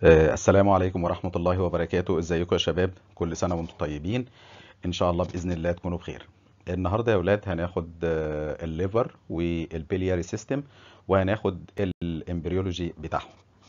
آه، السلام عليكم ورحمة الله وبركاته ازيكم يا شباب كل سنة وانتم طيبين ان شاء الله بإذن الله تكونوا بخير النهاردة يا ولاد هناخد آه، الليفر والبيلياري سيستم وهناخد الامبريولوجي بتاعهم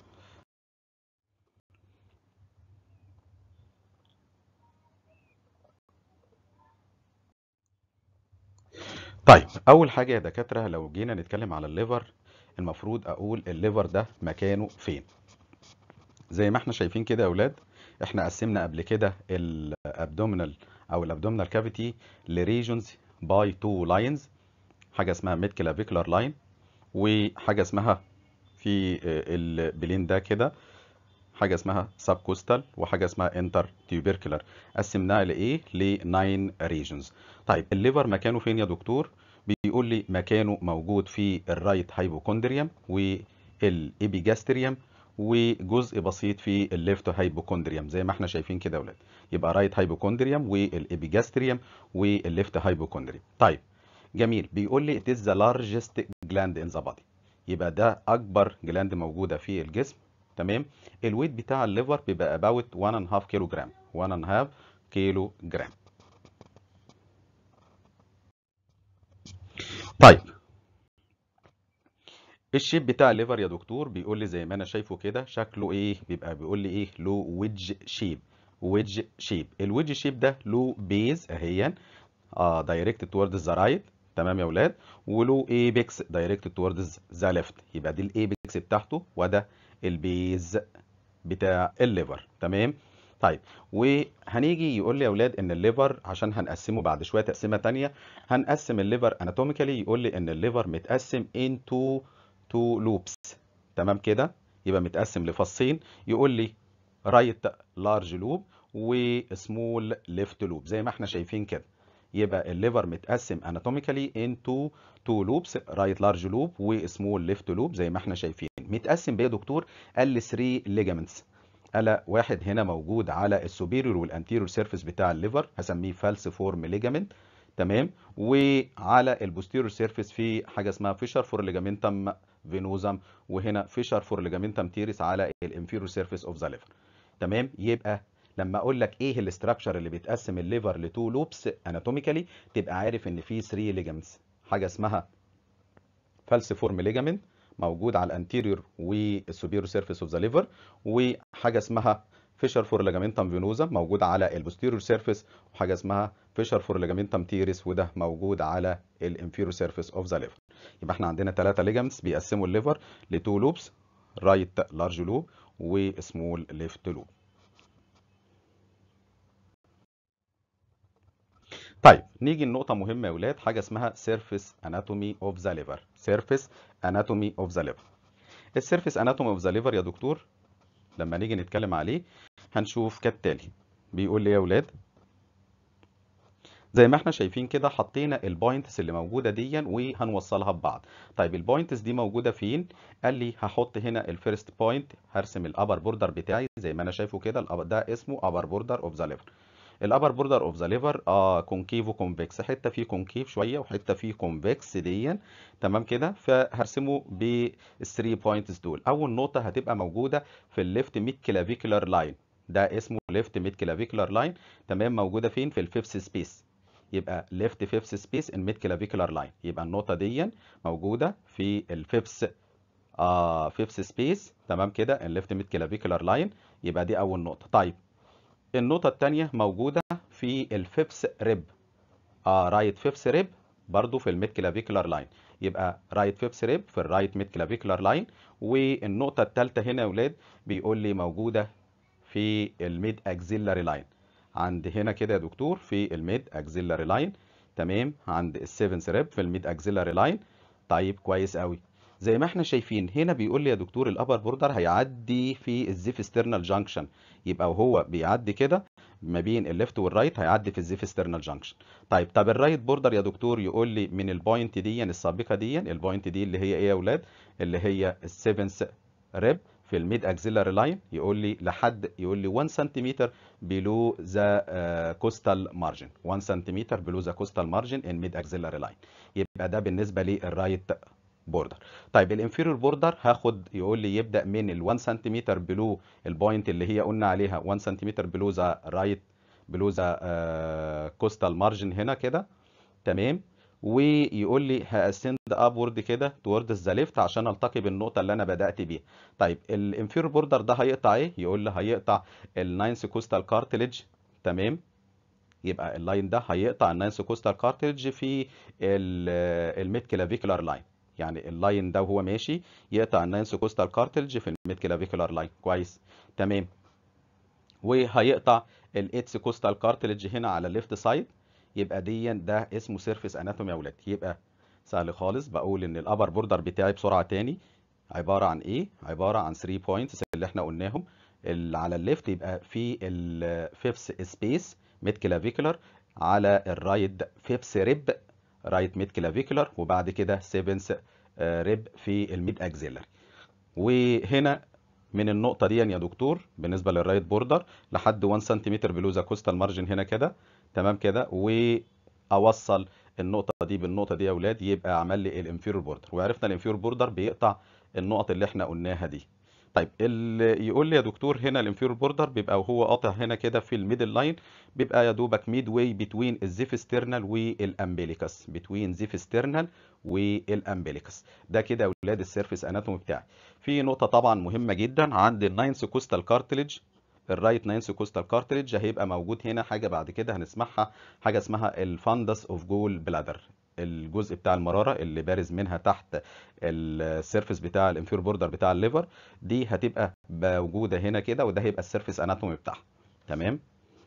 طيب اول حاجة يا دكاترة لو جينا نتكلم على الليفر المفروض اقول الليفر ده مكانه فين زي ما احنا شايفين كده يا اولاد احنا قسمنا قبل كده الابدومينال او الابدومينال كافيتي لريجونز باي تو لاينز حاجه اسمها ميد كلافيكولار لاين وحاجه اسمها في البلين ده كده حاجه اسمها سب كوستال وحاجه اسمها انتر تيوبركلر قسمناها لايه ل 9 ريجونز طيب الليفر مكانه فين يا دكتور بيقول لي مكانه موجود في الرايت هايبوكوندريوم والابيجاستريوم وجزء بسيط في الليفت هايبوكوندريوم زي ما احنا شايفين كده يا اولاد يبقى رايت هايبوكوندريوم والابيجاستريوم والليفت هايبوكوندريوم طيب جميل بيقول لي it is the largest gland in the body يبقى ده اكبر جلاند موجوده في الجسم تمام الويت بتاع الليفر بيبقى about 1.5 كيلو جرام 1.5 كيلو جرام طيب الشيب بتاع الليفر يا دكتور بيقول لي زي ما انا شايفه كده شكله ايه بيبقى بيقول لي ايه له ويدج شيب ويدج شيب الويدج شيب ده له بيز اهيا اه دايركتد توردز ذا رايت تمام يا اولاد وله ايبكس دايركتد توردز ذا ليفت يبقى دي الايبكس بتاعته وده البيز بتاع الليفر تمام طيب وهنيجي يقول لي يا اولاد ان الليفر عشان هنقسمه بعد شويه تقسيمه تانية هنقسم الليفر اناتوميكالي يقول لي ان الليفر متقسم انتو تو لوبس تمام كده يبقى متقسم لفصين يقول لي رايت لارج لوب وسمول ليفت لوب زي ما احنا شايفين كده يبقى الليفر متقسم اناتوميكالي انتو تو لوبس رايت لارج لوب وسمول ليفت لوب زي ما احنا شايفين متقسم بايه يا دكتور قال لي 3 ليجامنتس الا واحد هنا موجود على السوبيريور والانتيريور سيرفيس بتاع الليفر هسميه فالس فورم ليجامنت تمام وعلى البوستيريور سيرفيس في حاجه اسمها فيشر فور ليجامنتم فينوزم وهنا فيشر فور ليجامنتم تيريس على الانفيريور سيرفيس اوف ذا ليفر تمام يبقى لما اقول لك ايه الاستراكشر اللي بيتقسم الليفر لتو لوبس اناتوميكالي تبقى عارف ان في 3 ليجامنتس حاجه اسمها فالسيفورم ليجامنت موجود على الانتيريور والسوبيريور سيرفيس اوف ذا ليفر وحاجه اسمها فيشر فور ليجامنتم فينوزا موجود على البوستيريور سيرفيس وحاجه اسمها فيشر فور ليجامنتم تيريس وده موجود على الانفيريور سيرفيس اوف ذا ليفر يبقى احنا عندنا ثلاثه ليجامنتس بيقسموا الليفر لتو لوبس رايت لارج لوب وسمول ليفت لوب طيب نيجي لنقطة مهمة يا ولاد حاجة اسمها سيرفيس اناتومي اوف ذا ليفر سيرفيس اناتومي اوف ذا ليفر السيرفيس اناتومي اوف ذا ليفر يا دكتور لما نيجي نتكلم عليه هنشوف كالتالي بيقول لي يا ولاد زي ما احنا شايفين كده حطينا البوينتس اللي موجوده دي وهنوصلها ببعض طيب البوينتس دي موجوده فين قال لي هحط هنا الفيرست بوينت هرسم الابر بوردر بتاعي زي ما انا شايفه كده ده اسمه ابر بوردر اوف ذا ليفر الابر بوردر اوف ذا ليفر اه كونكيف وكونفكس حته فيه كونكيف شويه وحته فيه كونفكس ديا تمام كده فهرسمه بالثري بوينتس دول اول نقطه هتبقى موجوده في الليفت ميد كلافيكولار لاين ده اسمه ليفت ميد كلافيكولار لاين تمام موجوده فين في الفيفث سبيس يبقى ليفت فيفث سبيس ان ميد كلافيكولار لاين يبقى النقطه دي موجوده في الفيفث اه فيفث سبيس تمام كده الليفت ميد كلافيكولار لاين يبقى دي اول نقطه طيب النقطة الثانية موجودة في الفيبس ريب اه رايت فيبس ريب برضو في الميد كلافيكولار لاين يبقى رايت فيبس ريب في الرايت ميد كلافيكولار لاين والنقطة الثالثة هنا يا ولاد بيقول لي موجودة في الميد اكزيلاري لاين عند هنا كده يا دكتور في الميد اكزيلاري لاين تمام عند السيفنس ريب في الميد اكزيلاري لاين طيب كويس قوي زي ما احنا شايفين هنا بيقول لي يا دكتور الابر بوردر هيعدي في الزيف ستيرنال جانكشن يبقى وهو بيعدي كده ما بين الليفت والرايت هيعدي في الزيف ستيرنال جانكشن طيب طب الرايت بوردر يا دكتور يقول لي من البوينت دي السابقه دي البوينت دي اللي هي ايه يا اولاد اللي هي السيفنس ريب في الميد اكسيلاري لاين يقول لي لحد يقول لي 1 سنتيمتر بلو ذا كوستال مارجن 1 سنتيمتر بلو ذا كوستال مارجن ان ميد اكسيلاري لاين يبقى ده بالنسبه للرايت بوردر طيب الانفيرور بوردر هاخد يقول لي يبدا من ال 1 سنتيمتر بلو البوينت اللي هي قلنا عليها 1 سنتيمتر بلو ذا رايت بلو ذا كوستال مارجن هنا كده تمام ويقول لي هاسند ابورد كده توردز ذا ليفت عشان التقي بالنقطه اللي انا بدات بيها طيب الانفيرور بوردر ده هيقطع ايه يقول لي هيقطع الناينث كوستال كارتليج تمام يبقى اللاين ده هيقطع الناينث كوستال كارتليج في الميد كلافيكولار لاين يعني اللاين ده وهو ماشي يقطع الناينث كوستال كارتلج في الميد كلافيكولار لاين كويس تمام وهيقطع الايتس كوستال كارتلج هنا على الليفت سايد يبقى دي ده اسمه سيرفيس اناتومي يا ولاد يبقى سهل خالص بقول ان الابر بوردر بتاعي بسرعه تاني عباره عن ايه عباره عن 3 بوينتس اللي احنا قلناهم اللي على الليفت يبقى في الفيفث سبيس ميد كلافيكولار على الرايت فيفث ريب رايت ميد كلافيكولار وبعد كده سيفنث ريب في الميد اكزيلر وهنا من النقطة دي يا دكتور بالنسبة للرايت بوردر لحد 1 سنتيمتر بلو ذا كوستال مارجن هنا كده تمام كده واوصل النقطة دي بالنقطة دي يا اولاد يبقى عمل لي الانفيرور بوردر وعرفنا الانفيرور بوردر بيقطع النقط اللي احنا قلناها دي طيب اللي يقول لي يا دكتور هنا الانفيرور بوردر بيبقى وهو قاطع هنا كده في الميدل لاين بيبقى يا دوبك ميد واي بتوين الزيفسترنال والامبليكس بتوين زيفسترنال والامبليكس ده كده يا اولاد السيرفيس اناتومي بتاعي في نقطه طبعا مهمه جدا عند الناينث كوستال كارتليج الرايت ناينث كوستال كارتليج هيبقى موجود هنا حاجه بعد كده هنسمعها حاجه اسمها الفاندس اوف جول بلادر الجزء بتاع المراره اللي بارز منها تحت السيرفيس بتاع الانفير بوردر بتاع الليفر دي هتبقى موجوده هنا كده وده هيبقى السيرفيس اناتومي بتاعها تمام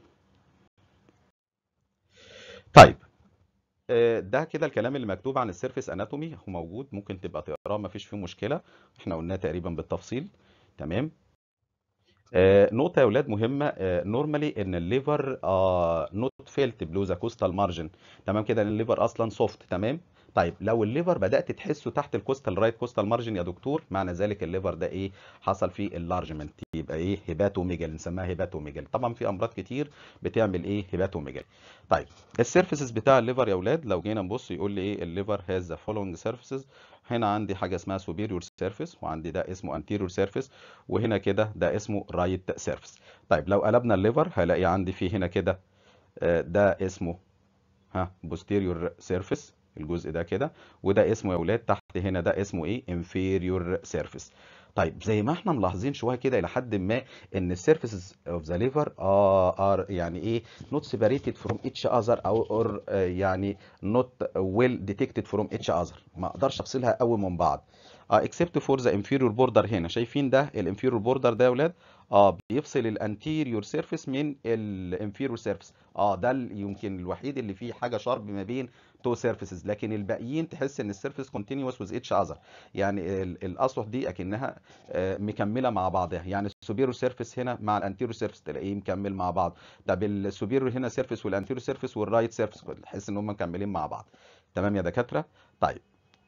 طيب ده كده الكلام اللي مكتوب عن السيرفيس اناتومي هو موجود ممكن تبقى تقراه مفيش فيه مشكله احنا قلناه تقريبا بالتفصيل تمام آه نقطة يا ولاد مهمة نورمالي ان الليفر نوت فيلت بلو ذا كوستال مارجن تمام كده الليفر اصلا سوفت تمام طيب لو الليفر بدات تحسه تحت الكوستال رايت كوستال مارجن يا دكتور معنى ذلك الليفر ده ايه حصل فيه اللارجمنت يبقى ايه هيباتوميجال نسميها هيباتوميجال طبعا في امراض كتير بتعمل ايه هيباتوميجال طيب السيرفيسز بتاع الليفر يا اولاد لو جينا نبص يقول لي ايه الليفر هاز ذا فولوينج سيرفيسز هنا عندي حاجه اسمها سوبيريور سيرفيس وعندي ده اسمه انتيريور سيرفيس وهنا كده ده اسمه رايت سيرفيس طيب لو قلبنا الليفر هلاقي عندي فيه هنا كده ده اسمه ها بوستيريور سيرفيس الجزء ده كده وده اسمه يا اولاد تحت هنا ده اسمه ايه انفيريور سيرفيس طيب زي ما احنا ملاحظين شويه كده الى حد ما ان السيرفيسز اوف ذا ليفر ار يعني ايه نوت سيبريتد فروم اتش اذر او اور يعني نوت ويل ديتكتد فروم اتش اذر ما اقدرش افصلها قوي من بعض اكسبت فور ذا انفيريور بوردر هنا شايفين ده الانفيريور بوردر ده يا اولاد اه بيفصل الانتيريور سيرفيس من الانفيريور سيرفيس اه ده يمكن الوحيد اللي فيه حاجه شارب ما بين تو سيرفيسز لكن الباقيين تحس ان السيرفيس كونتينوس وذ اتش اذر يعني الاسطح دي اكنها مكمله مع بعضها يعني السوبيرو سيرفيس هنا مع الانتيريور سيرفيس تلاقيه مكمل مع بعض طب السوبيرو هنا سيرفيس والانتيريور سيرفيس والرايت سيرفيس تحس ان هم مكملين مع بعض تمام يا دكاتره طيب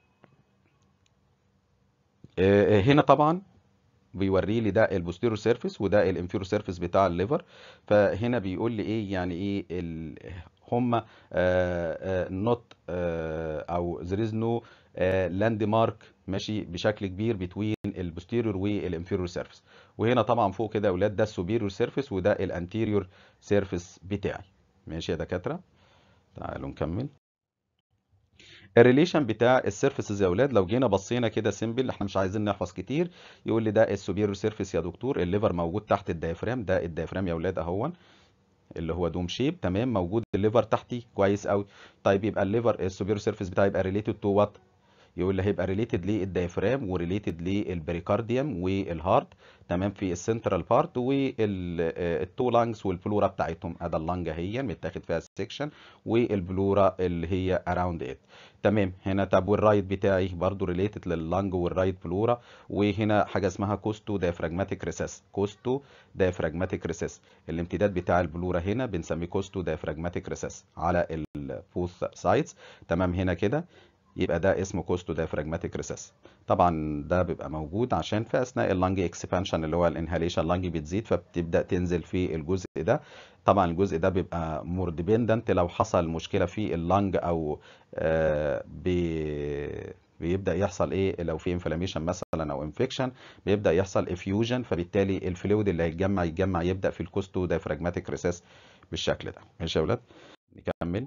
هنا طبعا بيوري لي ده البوستيرو سيرفيس وده الانفيرو سيرفيس بتاع الليفر فهنا بيقول لي ايه يعني ايه ال... هم نوت او there is no لاند مارك ماشي بشكل كبير بتوين البوستيريور والانفيريور سيرفيس وهنا طبعا فوق كده يا اولاد ده السوبيريور سيرفيس وده الانتيريور سيرفيس بتاعي ماشي يا دكاتره تعالوا نكمل الريليشن بتاع السيرفيسز يا اولاد لو جينا بصينا كده سيمبل احنا مش عايزين نحفظ كتير يقول لي ده السوبيريور سيرفيس يا دكتور الليفر موجود تحت الدايفرام ده الدايفرام يا اولاد اهون اللي هو دوم شيب تمام موجود الليفر تحتي كويس قوي طيب يبقى الليفر السوبيريور سيرفيس بتاعي يبقى ريليتد تو وات يقول لي هيبقى ريليتد للدايفرام وريليتد للبريكارديوم والهارت تمام في السنترال بارت والتو لانجز والبلورا بتاعتهم ادي اللانج اهي متاخد فيها سيكشن والبلورا اللي هي اراوند ات تمام هنا طب والرايت بتاعي برضو ريليتد لللانج والرايت بلورا وهنا حاجه اسمها كوستو دايفراجماتيك ريسس كوستو دايفراجماتيك ريسس الامتداد بتاع البلورا هنا بنسميه كوستو دايفراجماتيك ريسس على البوث سايدز تمام هنا كده يبقى ده اسمه كوستو دايفراجماتيك ريسس طبعا ده بيبقى موجود عشان في اثناء اللانج اكسبانشن اللي هو الانهاليشن اللانج بتزيد فبتبدا تنزل في الجزء ده طبعا الجزء ده بيبقى مور ديبندنت لو حصل مشكله في اللانج او بيبدا يحصل ايه لو في انفلاميشن مثلا او انفكشن بيبدا يحصل افيوجن فبالتالي الفلويد اللي هيتجمع يتجمع يبدا في الكوستو دايفراجماتيك ريسيس بالشكل ده ماشي يا اولاد نكمل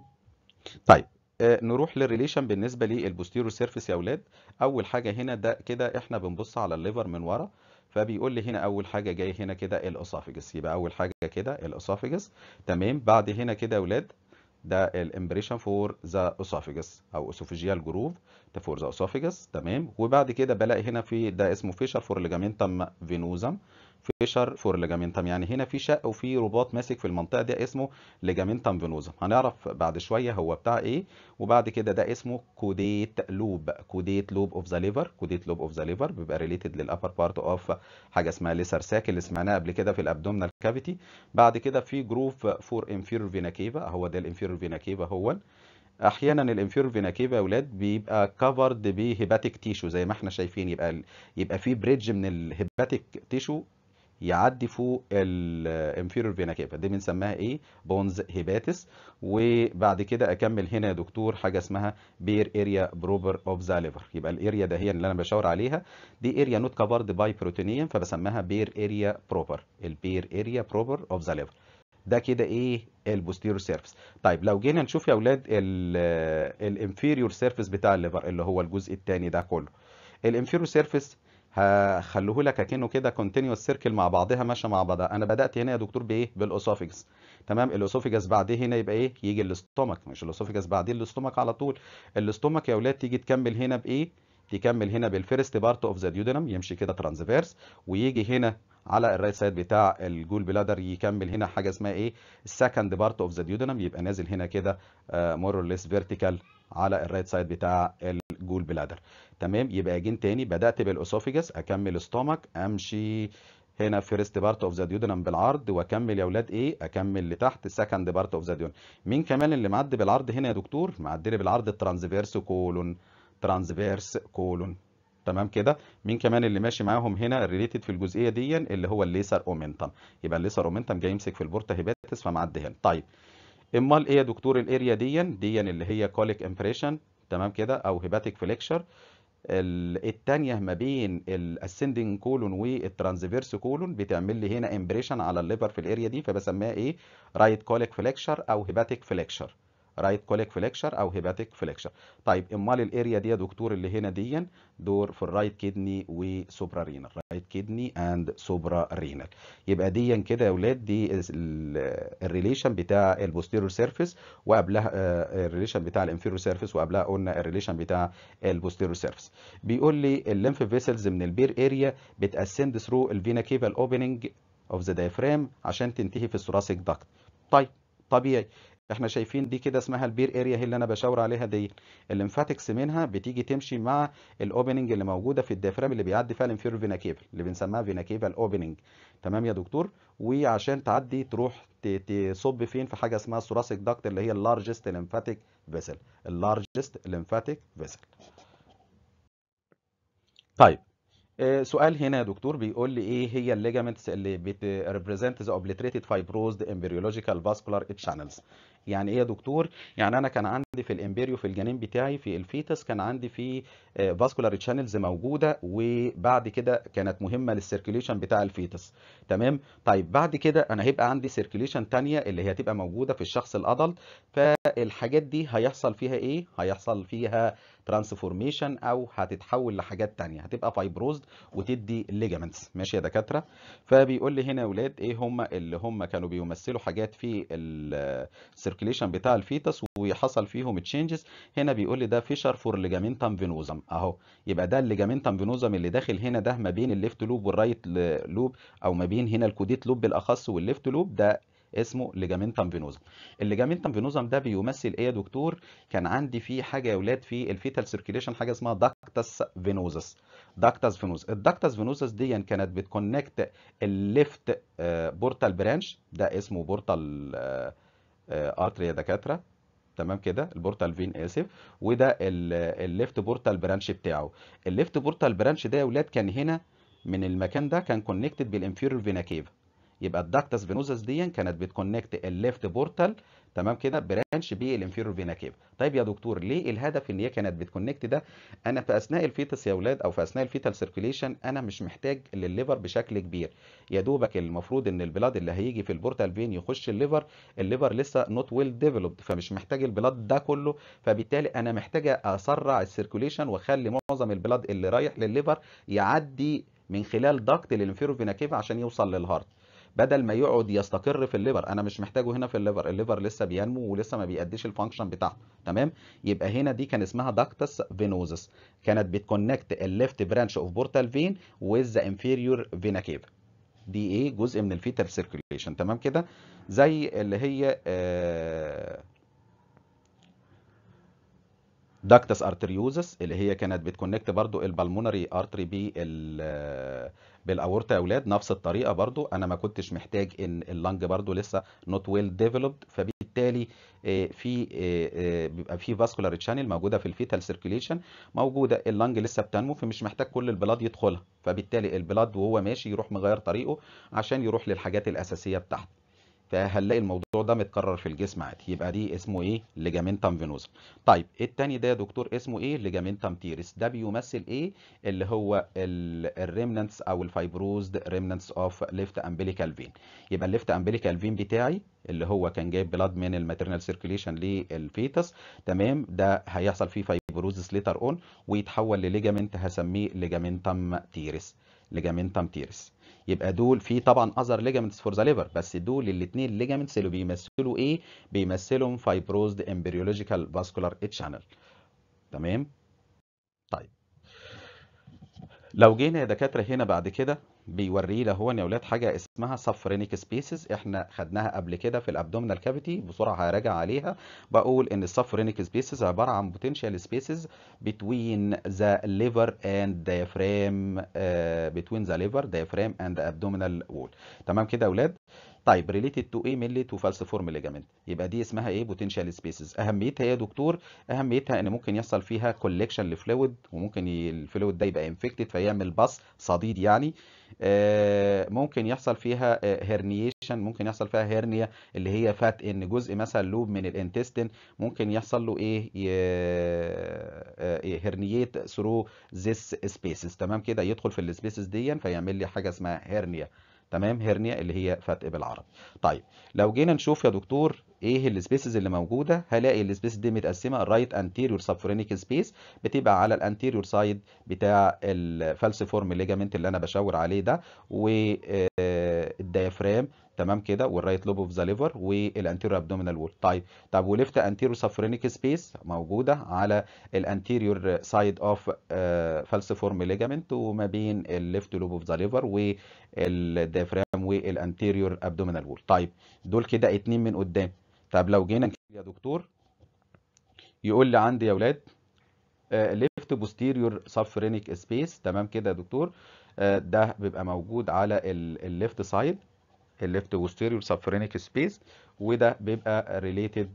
طيب آه، نروح للريليشن بالنسبه للبوستيريور سيرفيس يا اولاد اول حاجه هنا ده كده احنا بنبص على الليفر من ورا فبيقول لي هنا اول حاجه جاي هنا كده الاسوفيجس يبقى اول حاجه كده الاسوفيجس تمام بعد هنا كده يا اولاد ده الامبريشن فور ذا اسوفيجس او اسوفيجيال جروف ده فور ذا اسوفيجس تمام وبعد كده بلاقي هنا في ده اسمه فيشر فور ليجامنتم فينوزم فيشر فور ليجامنتم يعني هنا في شق وفي رباط ماسك في المنطقه دي اسمه ليجامنتم فينوزم هنعرف بعد شويه هو بتاع ايه وبعد كده ده اسمه كوديت لوب كوديت لوب اوف ذا ليفر كوديت لوب اوف ذا ليفر بيبقى ريليتد للابر بارت اوف حاجه اسمها ليسر ساك اللي سمعناها قبل كده في الابدومينال كافيتي بعد كده في جروف فور انفيرور فينا كيفا هو ده الانفيرور فينا كيفا هو احيانا الانفيرور فينا كيفا يا اولاد بيبقى كفرد بهيباتيك تيشو زي ما احنا شايفين يبقى يبقى في بريدج من الهيباتيك تيشو يعدي فوق الانفيرور فينا كيفا دي بنسميها ايه بونز هيباتس وبعد كده اكمل هنا يا دكتور حاجه اسمها بير اريا بروبر اوف ذا ليفر يبقى الاريا ده هي اللي انا بشاور عليها دي اريا نوت كفرد باي بروتينيوم فبسميها بير اريا بروبر البير اريا بروبر اوف ذا ليفر ده كده ايه البوستيريور سيرفيس طيب لو جينا نشوف يا اولاد الانفيريور سيرفيس بتاع الليفر اللي هو الجزء الثاني ده كله الانفيريور سيرفيس هخليه لك اكنه كده كونتينوس سيركل مع بعضها ماشيه مع بعضها انا بدات هنا يا دكتور بايه بالاسوفيجس تمام الاسوفيجس بعديه هنا يبقى ايه يجي الاستومك مش الاسوفيجس بعديه الاستومك على طول الاستومك يا اولاد تيجي تكمل هنا بايه تكمل هنا بالفيرست بارت اوف ذا ديودنم يمشي كده ترانسفيرس ويجي هنا على الرايت سايد بتاع الجول بلادر يكمل هنا حاجه اسمها ايه السكند بارت اوف ذا ديودنم يبقى نازل هنا كده مور اور ليس فيرتيكال على الرايت سايد بتاع الجول بلادر تمام يبقى اجين تاني بدات بالاسوفيجس اكمل ستومك امشي هنا فيرست بارت اوف ذا ديودنم بالعرض واكمل يا اولاد ايه اكمل لتحت سكند بارت اوف ذا ديودنم مين كمان اللي معدي بالعرض هنا يا دكتور معدي لي بالعرض الترانسفيرس كولون ترانسفيرس كولون تمام كده مين كمان اللي ماشي معاهم هنا ريليتد في الجزئيه دي اللي هو الليسر اومنتم يبقى الليسر اومنتم جاي يمسك في البورتا هيباتس فمعدي هنا طيب امال ايه يا دكتور الاريا دي دي اللي هي كوليك امبريشن تمام كده او هيباتيك فليكشر الثانيه ما بين الاسندنج كولون والترانسفيرس كولون بتعمل لي هنا امبريشن على الليفر في الاريا دي فبسميها ايه رايت كوليك فليكشر او هيباتيك فليكشر رايت كوليك فليكشر او هيباتيك فليكشر طيب امال الاريا دي يا دكتور اللي هنا دي دور في الرايت كدني وسوبرا رينال رايت كدني اند سوبرا رينال يبقى دي كده يا اولاد دي الريليشن بتاع البوستيريور سيرفيس وقبلها الريليشن بتاع الانفيريور سيرفيس وقبلها قلنا الريليشن بتاع البوستيريور سيرفيس بيقول لي الليمف فيسلز من البير اريا بتاسند ثرو الفينا كيفال اوبننج اوف ذا دايفرام عشان تنتهي في الثوراسيك داكت طيب طبيعي احنا شايفين دي كده اسمها البير اريا هي اللي انا بشاور عليها دي الليمفاتكس منها بتيجي تمشي مع الاوبننج اللي موجوده في الديافرام اللي بيعدي فيها الانفيرور فينا كيفل اللي بنسميها فينا كيفال اوبننج تمام يا دكتور وعشان تعدي تروح تصب فين في حاجه اسمها الثوراسيك داكت اللي هي اللارجست ليمفاتيك فيسل اللارجست ليمفاتيك فيسل طيب سؤال هنا يا دكتور بيقول لي ايه هي الليجامنتس اللي بتريبريزنت ذا اوبليتريتد فايبروزد امبريولوجيكال فاسكولار تشانلز يعني ايه يا دكتور يعني انا كان عندي في الامبريو في الجنين بتاعي في الفيتس كان عندي في فاسكولار تشانلز موجوده وبعد كده كانت مهمه للسيركيليشن بتاع الفيتس تمام طيب بعد كده انا هيبقى عندي سيركيليشن ثانيه اللي هي هتبقى موجوده في الشخص الادلت فالحاجات دي هيحصل فيها ايه هيحصل فيها ترانسفورميشن او هتتحول لحاجات تانية هتبقى فايبروزد وتدي ليجامنتس ماشي يا دكاتره فبيقول لي هنا يا اولاد ايه هم اللي هم كانوا بيمثلوا حاجات في السيركيليشن بتاع الفيتس وحصل فيهم تشينجز هنا بيقول لي ده فيشر فور ليجامنتم فينوزم اهو يبقى ده الليجامنتم فينوزم اللي داخل هنا ده ما بين الليفت لوب والرايت لوب او ما بين هنا الكوديت لوب بالاخص والليفت لوب ده اسمه ليجامنتم فينوزم الليجامنتم فينوزم ده بيمثل ايه يا دكتور كان عندي فيه حاجه يا اولاد في الفيتال سيركيليشن حاجه اسمها داكتس فينوزس داكتس فينوز الداكتس فينوزس دي كانت بتكونكت الليفت بورتال برانش ده اسمه بورتال ارتري يا دكاتره تمام كده البورتال فين اسف وده الليفت بورتال برانش بتاعه الليفت بورتال برانش ده يا اولاد كان هنا من المكان ده كان كونكتد بالانفيرور فينا كيفا يبقى الداكتس فينوزس دي كانت بتكونكت الليفت بورتال تمام كده برانش بالانفيرور فينا كيف طيب يا دكتور ليه الهدف ان هي كانت بتكونكت ده انا في اثناء الفيتس يا اولاد او في اثناء الفيتال سيركيليشن انا مش محتاج للليفر بشكل كبير يا دوبك المفروض ان البلاد اللي هيجي في البورتال فين يخش الليفر الليفر لسه نوت ويل ديفلوبد فمش محتاج البلاد ده كله فبالتالي انا محتاجه اسرع السيركيليشن واخلي معظم البلاد اللي رايح للليفر يعدي من خلال داكت للانفيرور فينا كيف عشان يوصل للهارت بدل ما يقعد يستقر في الليفر انا مش محتاجه هنا في الليفر الليفر لسه بينمو ولسه ما بيأديش الفانكشن بتاعته تمام يبقى هنا دي كان اسمها داكتس فينوزس كانت بتكونكت الليفت برانش اوف بورتال فين ويز ذا انفيريور فينا كيف دي ايه جزء من الفيتال سيركيوليشن تمام كده زي اللي هي آه داكتس ارتريوزس اللي هي كانت بتكونكت برضو البلمونري ارتري بال بالاورتا يا اولاد نفس الطريقه برضو انا ما كنتش محتاج ان اللنج برضو لسه نوت ويل ديفلوبد فبالتالي في بيبقى في فاسكولار تشانل موجوده في الفيتال سيركيليشن موجوده اللنج لسه بتنمو فمش محتاج كل البلاد يدخلها فبالتالي البلاد وهو ماشي يروح مغير طريقه عشان يروح للحاجات الاساسيه بتاعته فهنلاقي الموضوع ده متكرر في الجسم عادي يبقى دي اسمه ايه ليجامنتم فينوزا طيب التاني ده يا دكتور اسمه ايه ليجامنتم تيرس ده بيمثل ايه اللي هو الريمنانتس او الفايبروزد ريمنانتس اوف ليفت امبليكال فين يبقى الليفت امبليكال فين بتاعي اللي هو كان جايب بلاد من الماتيرنال سيركيليشن للفيتس تمام ده هيحصل فيه فايبروزس ليتر اون ويتحول لليجامنت هسميه ليجامنتم تيرس ليجامنتم تيرس يبقى دول في طبعا اذر ليجامنتس فور ذا ليفر بس دول الاثنين ليجامنتس اللي بيمثلوا ايه بيمثلهم فايبروزد امبريولوجيكال فاسكولار تشانل تمام طيب لو جينا يا دكاتره هنا بعد كده بيوري هو يا اولاد حاجه اسمها سفرينيك سبيسز احنا خدناها قبل كده في الابدومينال كافيتي بسرعه هراجع عليها بقول ان السفرينيك سبيسز عباره عن بوتنشال سبيسز between the liver and diaphragm uh, between the liver diaphragm and the abdominal wall تمام كده يا اولاد طيب ريليتد تو ايه ميلي تو فالسيفورم ليجامنت يبقى دي اسمها ايه بوتنشال سبيسز اهميتها ايه يا دكتور اهميتها ان ممكن يحصل فيها كولكشن لفلويد وممكن الفلويد ده يبقى انفكتد فيعمل باص صديد يعني ممكن يحصل فيها هرنيشن ممكن يحصل فيها هرنيا اللي هي فات ان جزء مثلا لوب من الانتستين ممكن يحصل له ايه هرنيات ثرو ذيس سبيسز تمام كده يدخل في السبيسز دي فيعمل لي حاجه اسمها هرنيا تمام هرنيا اللي هي فتق بالعربي طيب لو جينا نشوف يا دكتور ايه السبيسز اللي موجوده هلاقي السبيس دي متقسمه الرايت انتيريور سبفرينيك سبيس بتبقى على الانتيريور سايد بتاع الفالسيفورم ليجامنت اللي انا بشاور عليه ده والديافرام تمام كده والرايت لوب اوف ذا ليفر والانتيريور ابدومينال وول طيب طب وليفت انتيريور سفرينيك سبيس موجوده على الانتيريور سايد اوف فالسيفورم ليجامنت وما بين الليفت لوب اوف ذا ليفر والديافرام والانتيريور ابدومينال وول طيب دول كده اتنين من قدام طب لو جينا يا دكتور يقول لي عندي يا اولاد ليفت بوستيريور سفرينيك سبيس تمام كده يا دكتور ده بيبقى موجود على الليفت سايد الليفت بوستيريور سفرينيك سبيس وده بيبقى ريليتد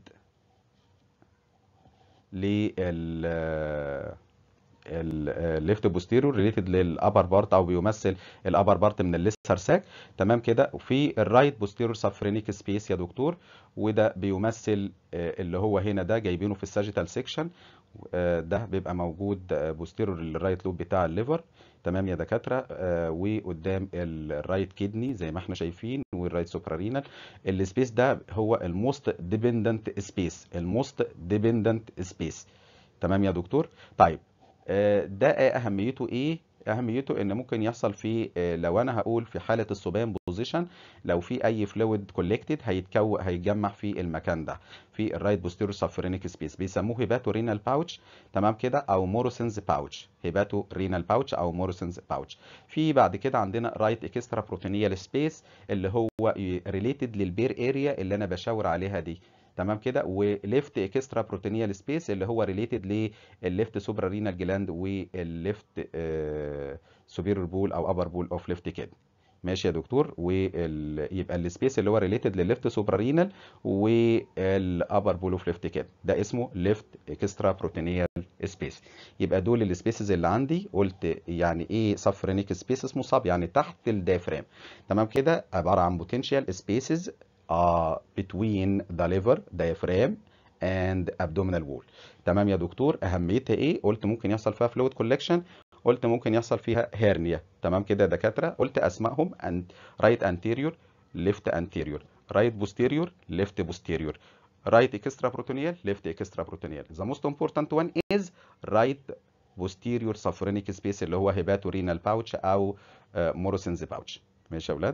لل الليفت بوستيريور ريليتد للابر بارت او بيمثل الابر بارت من الليسر ساك تمام كده وفي الرايت بوستيريور سفرينيك سبيس يا دكتور وده بيمثل اللي هو هنا ده جايبينه في الساجيتال سيكشن ده بيبقى موجود بوستيريور للرايت لوب بتاع الليفر تمام يا دكاتره وقدام الرايت كيدني زي ما احنا شايفين والرايت سوبرارينال السبيس ده هو الموست ديبندنت سبيس الموست ديبندنت سبيس تمام يا دكتور طيب ده اهميته ايه اهميته ان ممكن يحصل فيه لو انا هقول في حاله السوبان بوزيشن لو في اي فلويد كولكتد هيتكون هيتجمع في المكان ده في الرايت بوستيريور سفرينيك سبيس بيسموه هيباتو رينال باوتش تمام كده او موروسنز باوتش هيباتو رينال باوتش او موروسنز باوتش في بعد كده عندنا رايت اكسترا بروتينيال سبيس اللي هو ريليتد للبير اريا اللي انا بشاور عليها دي تمام كده وليفت اكسترا بروتينيال سبيس اللي هو ريليتد للليفت سوبرا رينال جلاند والليفت سوبيرور بول او ابر بول اوف ليفت كيد ماشي يا دكتور ويبقى السبيس اللي هو ريليتد للليفت سوبرارينال والابر بول اوف ليفت كده ده اسمه ليفت اكسترا بروتينيال سبيس يبقى دول السبيسز اللي عندي قلت يعني ايه سفرينيك سبيس اسمه سب يعني تحت الدايفرام تمام كده عباره عن بوتنشال سبيسز uh, between the liver diaphragm and abdominal wall تمام يا دكتور اهميتها ايه قلت ممكن يحصل فيها فلويد كولكشن قلت ممكن يحصل فيها هيرنيا تمام كده يا دكاتره قلت اسمائهم and right anterior left anterior right posterior left posterior right extraperitoneal left extraperitoneal the most important one is right posterior saprophrenic space اللي هو hepatorenal pouch او موروسنز pouch ماشي يا اولاد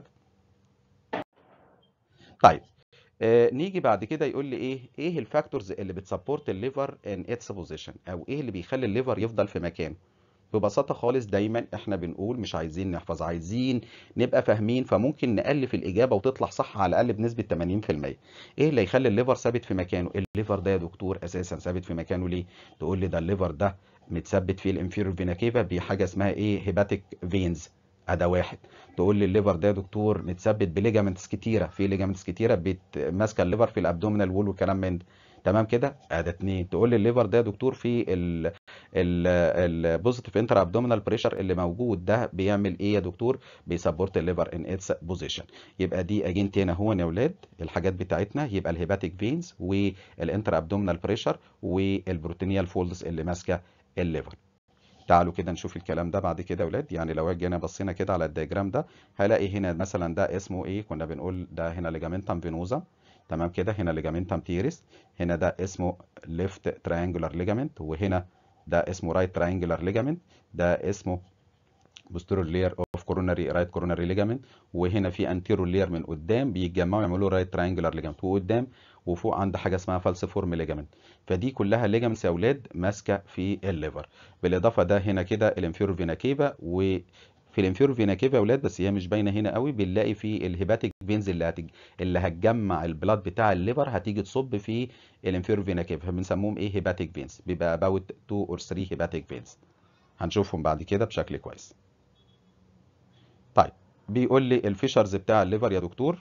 طيب آه نيجي بعد كده يقول لي ايه ايه الفاكتورز اللي بتسبورت الليفر ان اتس بوزيشن او ايه اللي بيخلي الليفر يفضل في مكانه ببساطه خالص دايما احنا بنقول مش عايزين نحفظ عايزين نبقى فاهمين فممكن نالف الاجابه وتطلع صح على الاقل بنسبه 80% ايه اللي يخلي الليفر ثابت في مكانه الليفر ده يا دكتور اساسا ثابت في مكانه ليه تقول لي ده الليفر ده متثبت في الانفيرور فينا كيفا بحاجه اسمها ايه هيباتيك فينز ده واحد تقول لي الليفر ده يا دكتور متثبت بليجامنتس كتيره في ليجامنتس كتيره ماسكه الليفر في الابدومينال وول والكلام من ده تمام كده ادي اتنين تقول لي الليفر ده يا دكتور في البوزيتيف انتر ابدومينال بريشر اللي موجود ده بيعمل ايه يا دكتور بيسبورت الليفر ان اتس بوزيشن يبقى دي اجين تاني هو يا اولاد الحاجات بتاعتنا يبقى الهيباتيك فينز والانتر ابدومينال بريشر والبروتينيال فولدز اللي ماسكه الليفر تعالوا كده نشوف الكلام ده بعد كده يا اولاد يعني لو جينا بصينا كده على الدياجرام ده هلاقي هنا مثلا ده اسمه ايه كنا بنقول ده هنا ليجامنتم فينوزا تمام كده هنا ليجامنتم تيريس هنا ده اسمه ليفت تراينجولار ليجامنت وهنا ده اسمه رايت تراينجولار ليجامنت ده اسمه posterior layer of coronary right coronary ligament وهنا في anterior layer من قدام بيتجمعوا يعملوا right triangular ligament وقدام وفوق عند حاجه اسمها falciform ligament فدي كلها ligaments يا اولاد ماسكه في الليفر بالاضافه ده هنا كده الانفيرور فينا كيفا و في الانفيرور فينا كيفا يا اولاد بس هي مش باينه هنا قوي بنلاقي في الهيباتيك فينز اللي هتج... اللي هتجمع البلاد بتاع الليفر هتيجي تصب في الانفيرور فينا كيفا بنسموهم ايه هيباتيك فينز بيبقى about 2 or 3 هيباتيك فينز هنشوفهم بعد كده بشكل كويس طيب بيقول لي الفيشرز بتاع الليفر يا دكتور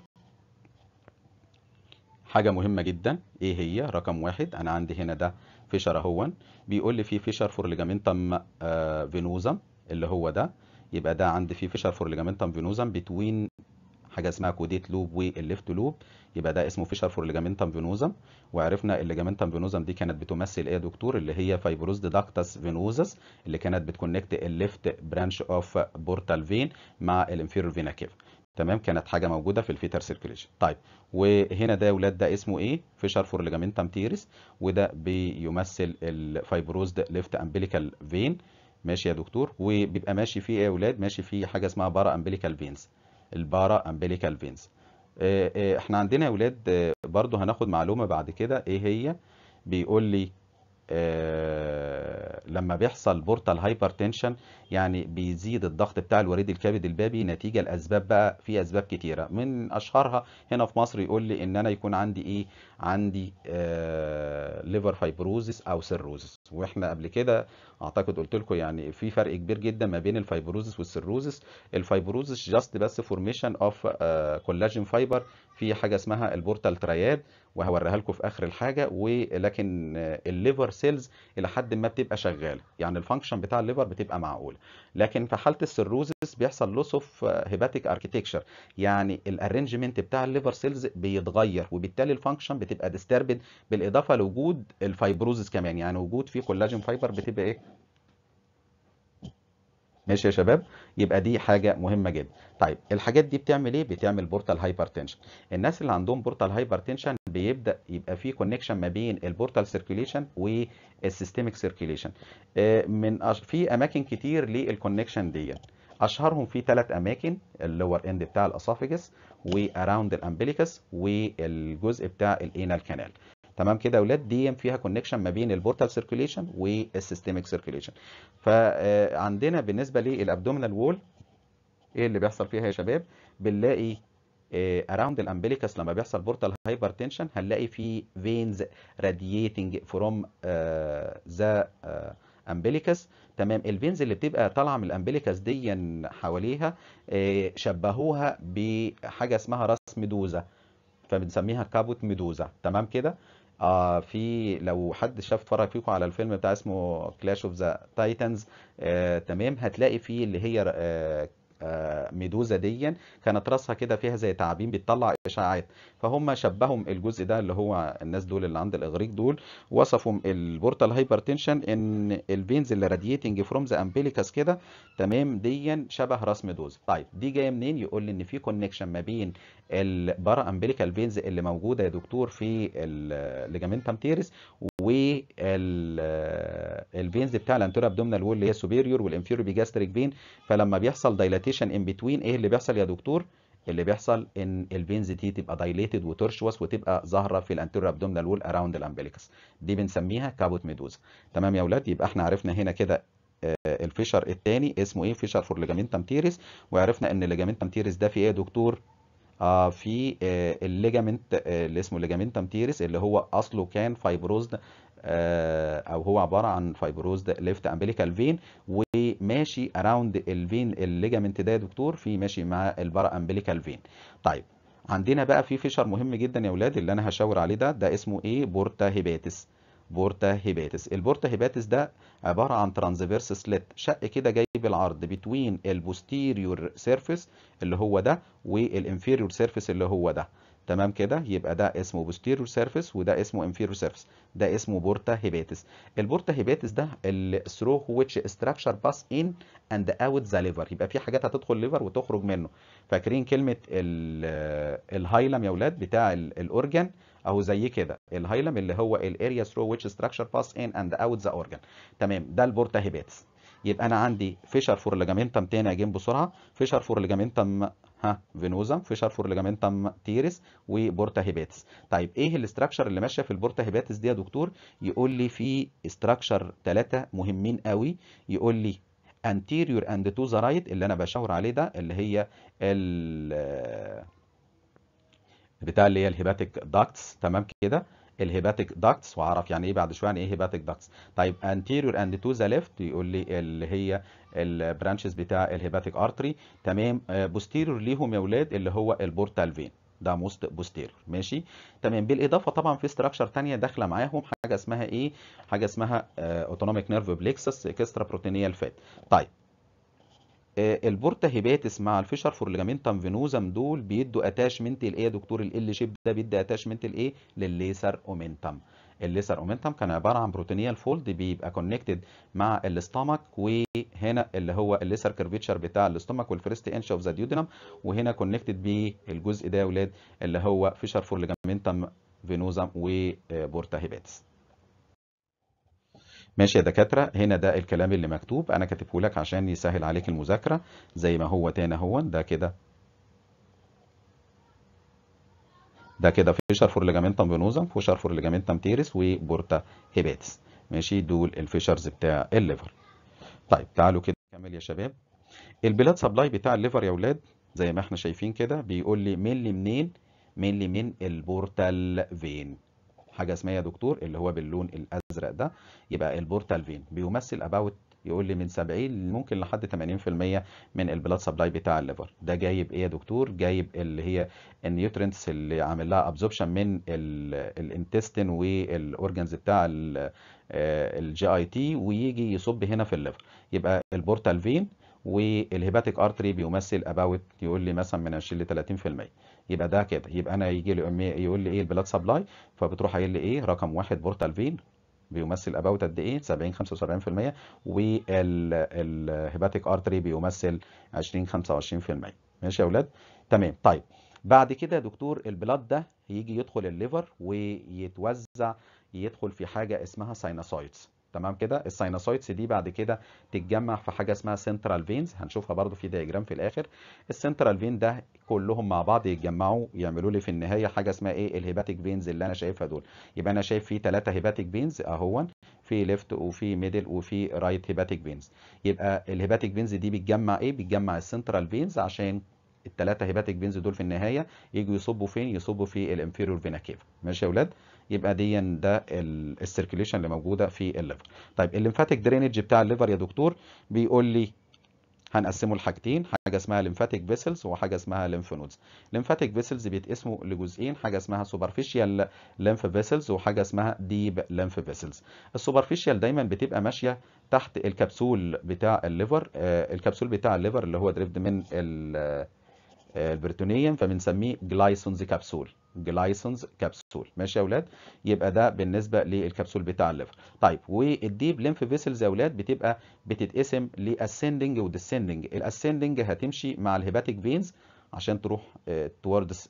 حاجه مهمه جدا ايه هي رقم واحد انا عندي هنا ده فيشر اهون بيقول لي في فيشر فور ليجامنتم فينوزم اللي هو ده يبقى ده عندي فيه فيشر فور ليجامنتم فينوزم بتوين حاجه اسمها كوديت لوب والليفت لوب يبقى ده اسمه فيشر فور ليجامنتم فينوزم وعرفنا الليجامنتم فينوزم دي كانت بتمثل ايه يا دكتور اللي هي فايبروزد داكتس فينوزس اللي كانت بتكونكت الليفت برانش اوف بورتال فين مع الانفيرور فينا كيف تمام كانت حاجه موجوده في الفيتر سيركيليشن طيب وهنا ده يا ولاد ده اسمه ايه فيشر فور ليجامنتم تيريس وده بيمثل الفايبروزد ليفت امبليكال فين ماشي يا دكتور وبيبقى ماشي فيه ايه يا اولاد ماشي فيه حاجه اسمها بارا امبليكال فينز البارا امبليكال فينز احنا عندنا يا اولاد برضو هناخد معلومه بعد كده ايه هي بيقول لي آه لما بيحصل بورتال هايبرتنشن يعني بيزيد الضغط بتاع الوريد الكبد البابي نتيجه لاسباب بقى في اسباب كتيره من اشهرها هنا في مصر يقول لي ان انا يكون عندي ايه عندي آه ليفر فايبروزس او سيروزس واحنا قبل كده اعتقد قلت لكم يعني في فرق كبير جدا ما بين الفايبروزس والسيروزس الفايبروزس جاست بس فورميشن اوف كولاجين فايبر في حاجه اسمها البورتال ترياد وهوريها لكم في اخر الحاجه ولكن الليفر سيلز الى حد ما بتبقى شغاله يعني الفانكشن بتاع الليفر بتبقى معقوله لكن في حاله السيروزس بيحصل لوس اوف هيباتيك اركيتكشر يعني الارينجمنت بتاع الليفر سيلز بيتغير وبالتالي الفانكشن بتبقى ديستربد بالاضافه لوجود الفايبروزس كمان يعني وجود في كولاجين فايبر بتبقى ايه ماشي يا شباب يبقى دي حاجه مهمه جدا طيب الحاجات دي بتعمل ايه بتعمل بورتال هايبرتنشن الناس اللي عندهم بورتال هايبرتنشن بيبدا يبقى في كونكشن ما بين البورتال سيركيليشن والسيستميك سيركيليشن من أش... في اماكن كتير للكونكشن دي اشهرهم في ثلاث اماكن اللور اند بتاع الاسوفيجس واراوند الامبليكس والجزء بتاع الانال كانال تمام كده يا اولاد دي فيها كونكشن ما بين البورتال سيركيليشن والسيستميك سيركيليشن فعندنا بالنسبه للابدومينال وول ايه اللي بيحصل فيها يا شباب بنلاقي اراوند الامبليكس لما بيحصل بورتال هايبرتنشن هنلاقي في فينز رادييتنج فروم ذا امبليكس تمام الفينز اللي بتبقى طالعه من الامبليكس دي حواليها آه، شبهوها بحاجه اسمها راس ميدوزا فبنسميها كابوت ميدوزا تمام كده آه في لو حد شاف اتفرج فيكم على الفيلم بتاع اسمه كلاش اوف ذا تايتنز تمام هتلاقي فيه اللي هي آه آه، ميدوزا ديا كانت راسها كده فيها زي تعابين بتطلع اشعاعات فهم شبههم الجزء ده اللي هو الناس دول اللي عند الاغريق دول وصفوا البورتال هايبرتنشن ان الفينز اللي راديتنج فروم ذا امبليكاس كده تمام ديا شبه راس ميدوزا طيب دي جايه منين يقول لي ان في كونكشن ما بين البارا امبليكال فينز اللي موجوده يا دكتور في الليجامنتم تيرس والفينز بتاع الانتيرو ابدومينال وول اللي هي السوبيريور والانفيريور بيجاستريك فين فلما بيحصل دايلاتيشن ان بتوين ايه اللي بيحصل يا دكتور اللي بيحصل ان الفينز دي تبقى دايليتد وترشوس وتبقى ظاهره في الانتيرو ابدومينال وول اراوند الامبليكس دي بنسميها كابوت ميدوزا تمام يا اولاد يبقى احنا عرفنا هنا كده آه، الفيشر الثاني اسمه ايه فيشر فور ليجامنتم تيرس وعرفنا ان الليجامنتم تيرس ده في ايه يا دكتور آه في آه الليجامنت آه اللي اسمه ليجامنتم تيرس اللي هو اصله كان فايبروزد آه او هو عباره عن فايبروزد ليفت امبليكال فين وماشي اراوند الفين الليجامنت ده يا دكتور في ماشي مع البارا امبليكال فين طيب عندنا بقى في فيشر مهم جدا يا اولاد اللي انا هشاور عليه ده ده اسمه ايه بورتا هيباتس بورتا هيباتس البورتا هيباتس ده عباره عن ترانزفيرس سليت شق كده جاي بالعرض بتوين البوستيريور سيرفيس اللي هو ده والانفيريور سيرفيس اللي هو ده تمام كده يبقى ده اسمه بوستيريور سيرفيس وده اسمه انفيريور سيرفيس ده اسمه بورتا هيباتس البورتا هيباتس ده الثرو ويتش ستراكشر باس ان اند اوت ذا ليفر يبقى في حاجات هتدخل ليفر وتخرج منه فاكرين كلمه الهايلم يا اولاد بتاع الاورجن اهو زي كده الهايلم اللي هو الاريا ثرو ويتش ستراكشر باس ان اند اوت ذا اورجن تمام ده البورتا هيباتس يبقى انا عندي فيشر فور ليجامنتم تاني اجيب بسرعه فيشر فور ليجامنتم ها فينوزم فيشر فور ليجامنتم تيرس وبورتا هيباتس طيب ايه الاستراكشر اللي ماشيه في البورتا هيباتس دي يا دكتور يقول لي في استراكشر ثلاثه مهمين قوي يقول لي anterior and to the right اللي انا بشاور عليه ده اللي هي ال بتاع اللي هي الهيباتيك داكتس تمام كده الهيباتيك داكتس واعرف يعني ايه بعد شويه يعني ايه هيباتيك داكتس طيب anterior and to the left يقول لي اللي هي البرانشز بتاع الهيباتيك ارتري تمام بوستيريور ليهم يا اولاد اللي هو البورتال فين ده موست بوستيريور ماشي تمام بالاضافه طبعا في استراكشر ثانيه داخله معاهم حاجه اسمها ايه حاجه اسمها اوتونوميك نيرف بليكسس اكسترا بروتينيال فات طيب البورتا هيباتس مع الفيشر فور ليجامنتم فينوزم دول بيدوا اتاشمنت الايه يا دكتور ال شيب ده بيدي اتاشمنت الايه للليسر اومنتم الليسر اومنتم كان عباره عن بروتينيال فولد بيبقى كونكتد مع الاستامك وهنا اللي هو الليسر كيرفيتشر بتاع الاستامك والفيرست انش اوف ذا ديودينم وهنا كونكتد بالجزء ده يا اولاد اللي هو فيشر فور ليجامنتم فينوزم وبورتا هيباتس ماشي يا دكاترة هنا ده الكلام اللي مكتوب أنا كاتبه لك عشان يسهل عليك المذاكرة زي ما هو تاني هو ده كده ده كده فيشر فور ليجامنتم فينوزم فيشر فور ليجامنتم تيرس وبورتا هيباتس ماشي دول الفيشرز بتاع الليفر طيب تعالوا كده نكمل يا شباب البلاد سبلاي بتاع الليفر يا اولاد زي ما احنا شايفين كده بيقول لي مين منين مين لي من البورتال فين حاجه اسمها يا دكتور اللي هو باللون الازرق ده يبقى البورتال فين بيمثل اباوت يقول لي من 70 ممكن لحد 80% من البلاد سبلاي بتاع الليفر ده جايب ايه يا دكتور جايب اللي هي النيوترينتس اللي عامل لها ابزوربشن من الانتستين والاورجنز بتاع الجي اي تي ويجي يصب هنا في الليفر يبقى البورتال فين والهيباتيك ارتري بيمثل اباوت يقول لي مثلا من 20 ل 30% يبقى ده كده يبقى انا يجي لي يقول لي ايه البلاد سبلاي فبتروح قايل لي ايه رقم واحد بورتال فين بيمثل اباوت قد ايه 70 75% والهيباتيك ارتري بيمثل 20 25% ماشي يا اولاد تمام طيب بعد كده يا دكتور البلاد ده يجي يدخل الليفر ويتوزع يدخل في حاجه اسمها ساينوسايتس تمام كده الساينوسايتس دي بعد كده تتجمع في حاجه اسمها سنترال فينز هنشوفها برضو في دياجرام في الاخر السنترال فين ده كلهم مع بعض يتجمعوا يعملوا لي في النهايه حاجه اسمها ايه الهيباتيك فينز اللي انا شايفها دول يبقى انا شايف في ثلاثه هيباتيك فينز اهون في ليفت وفي ميدل وفي رايت هيباتيك فينز يبقى الهيباتيك فينز دي بتجمع ايه بتجمع السنترال فينز عشان الثلاثه هيباتيك فينز دول في النهايه يجوا يصبوا فين يصبوا في الانفيريور فينا كيف ماشي يا اولاد يبقى دي ده السيركيليشن اللي موجوده في الليفر طيب الليمفاتيك درينج بتاع الليفر يا دكتور بيقول لي هنقسمه لحاجتين حاجه اسمها ليمفاتيك فيسلز وحاجه اسمها ليمف نودز ليمفاتيك فيسلز بيتقسموا لجزئين حاجه اسمها سوبرفيشال ليمف فيسلز وحاجه اسمها ديب ليمف فيسلز السوبرفيشال دايما بتبقى ماشيه تحت الكبسول بتاع الليفر آه الكبسول بتاع الليفر اللي هو دريفد من البريتونيوم فبنسميه جلايسونز كبسول جلايسونز كبسول ماشي يا اولاد يبقى ده بالنسبه للكبسول بتاع الليفر طيب والديب ليمف فيسلز يا اولاد بتبقى بتتقسم لاسندنج وديسندنج الاسندنج هتمشي مع الهيباتيك فينز عشان تروح توردس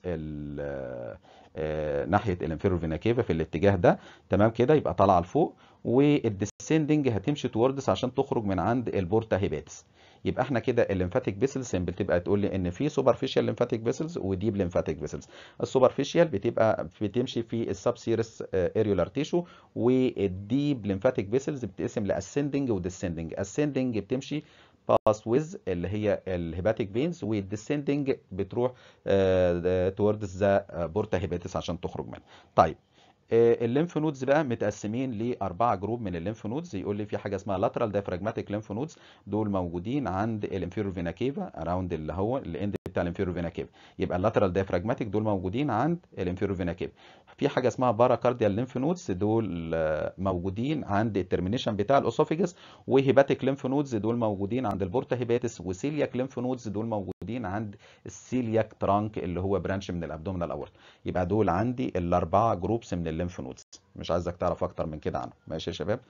ناحيه الانفيرور فينا كيفا في الاتجاه ده تمام كده يبقى طالعه لفوق والديسندنج هتمشي توردس عشان تخرج من عند البورتا هيباتس يبقى احنا كده الليمفاتيك فيسلز سيمبل تبقى تقول لي ان في سوبرفيشال ليمفاتيك فيسلز وديب ليمفاتيك فيسلز السوبرفيشال بتبقى بتمشي في السب سيرس اريولار تيشو والديب ليمفاتيك فيسلز بتتقسم لاسندنج وديسندنج اسندنج بتمشي باس ويز اللي هي الهيباتيك فينز والديسندنج بتروح توردز ذا بورتا هيباتس عشان تخرج منها طيب الليمف نودز بقى متقسمين لاربعه جروب من الليمف نودز يقول لي في حاجه اسمها لاترال دايفراجماتيك ليمف نودز دول موجودين عند الانفيرور فينا كيفا اراوند اللي هو الاند بتاع الانفيرور فينا كيفا يبقى اللاترال دايفراجماتيك دول موجودين عند الانفيرور فينا كيفا في حاجه اسمها باراكارديال ليمف نودز دول موجودين عند الترمينيشن بتاع الاسوفيجس وهيباتيك ليمف نودز دول موجودين عند البورتا هيباتس وسيلياك ليمف نودز دول موجودين عند السيلياك ترانك اللي هو برانش من الابدومينال اورت يبقى دول عندي الاربعه جروبس من الليمف نودز مش عايزك تعرف اكتر من كده عنه ماشي يا شباب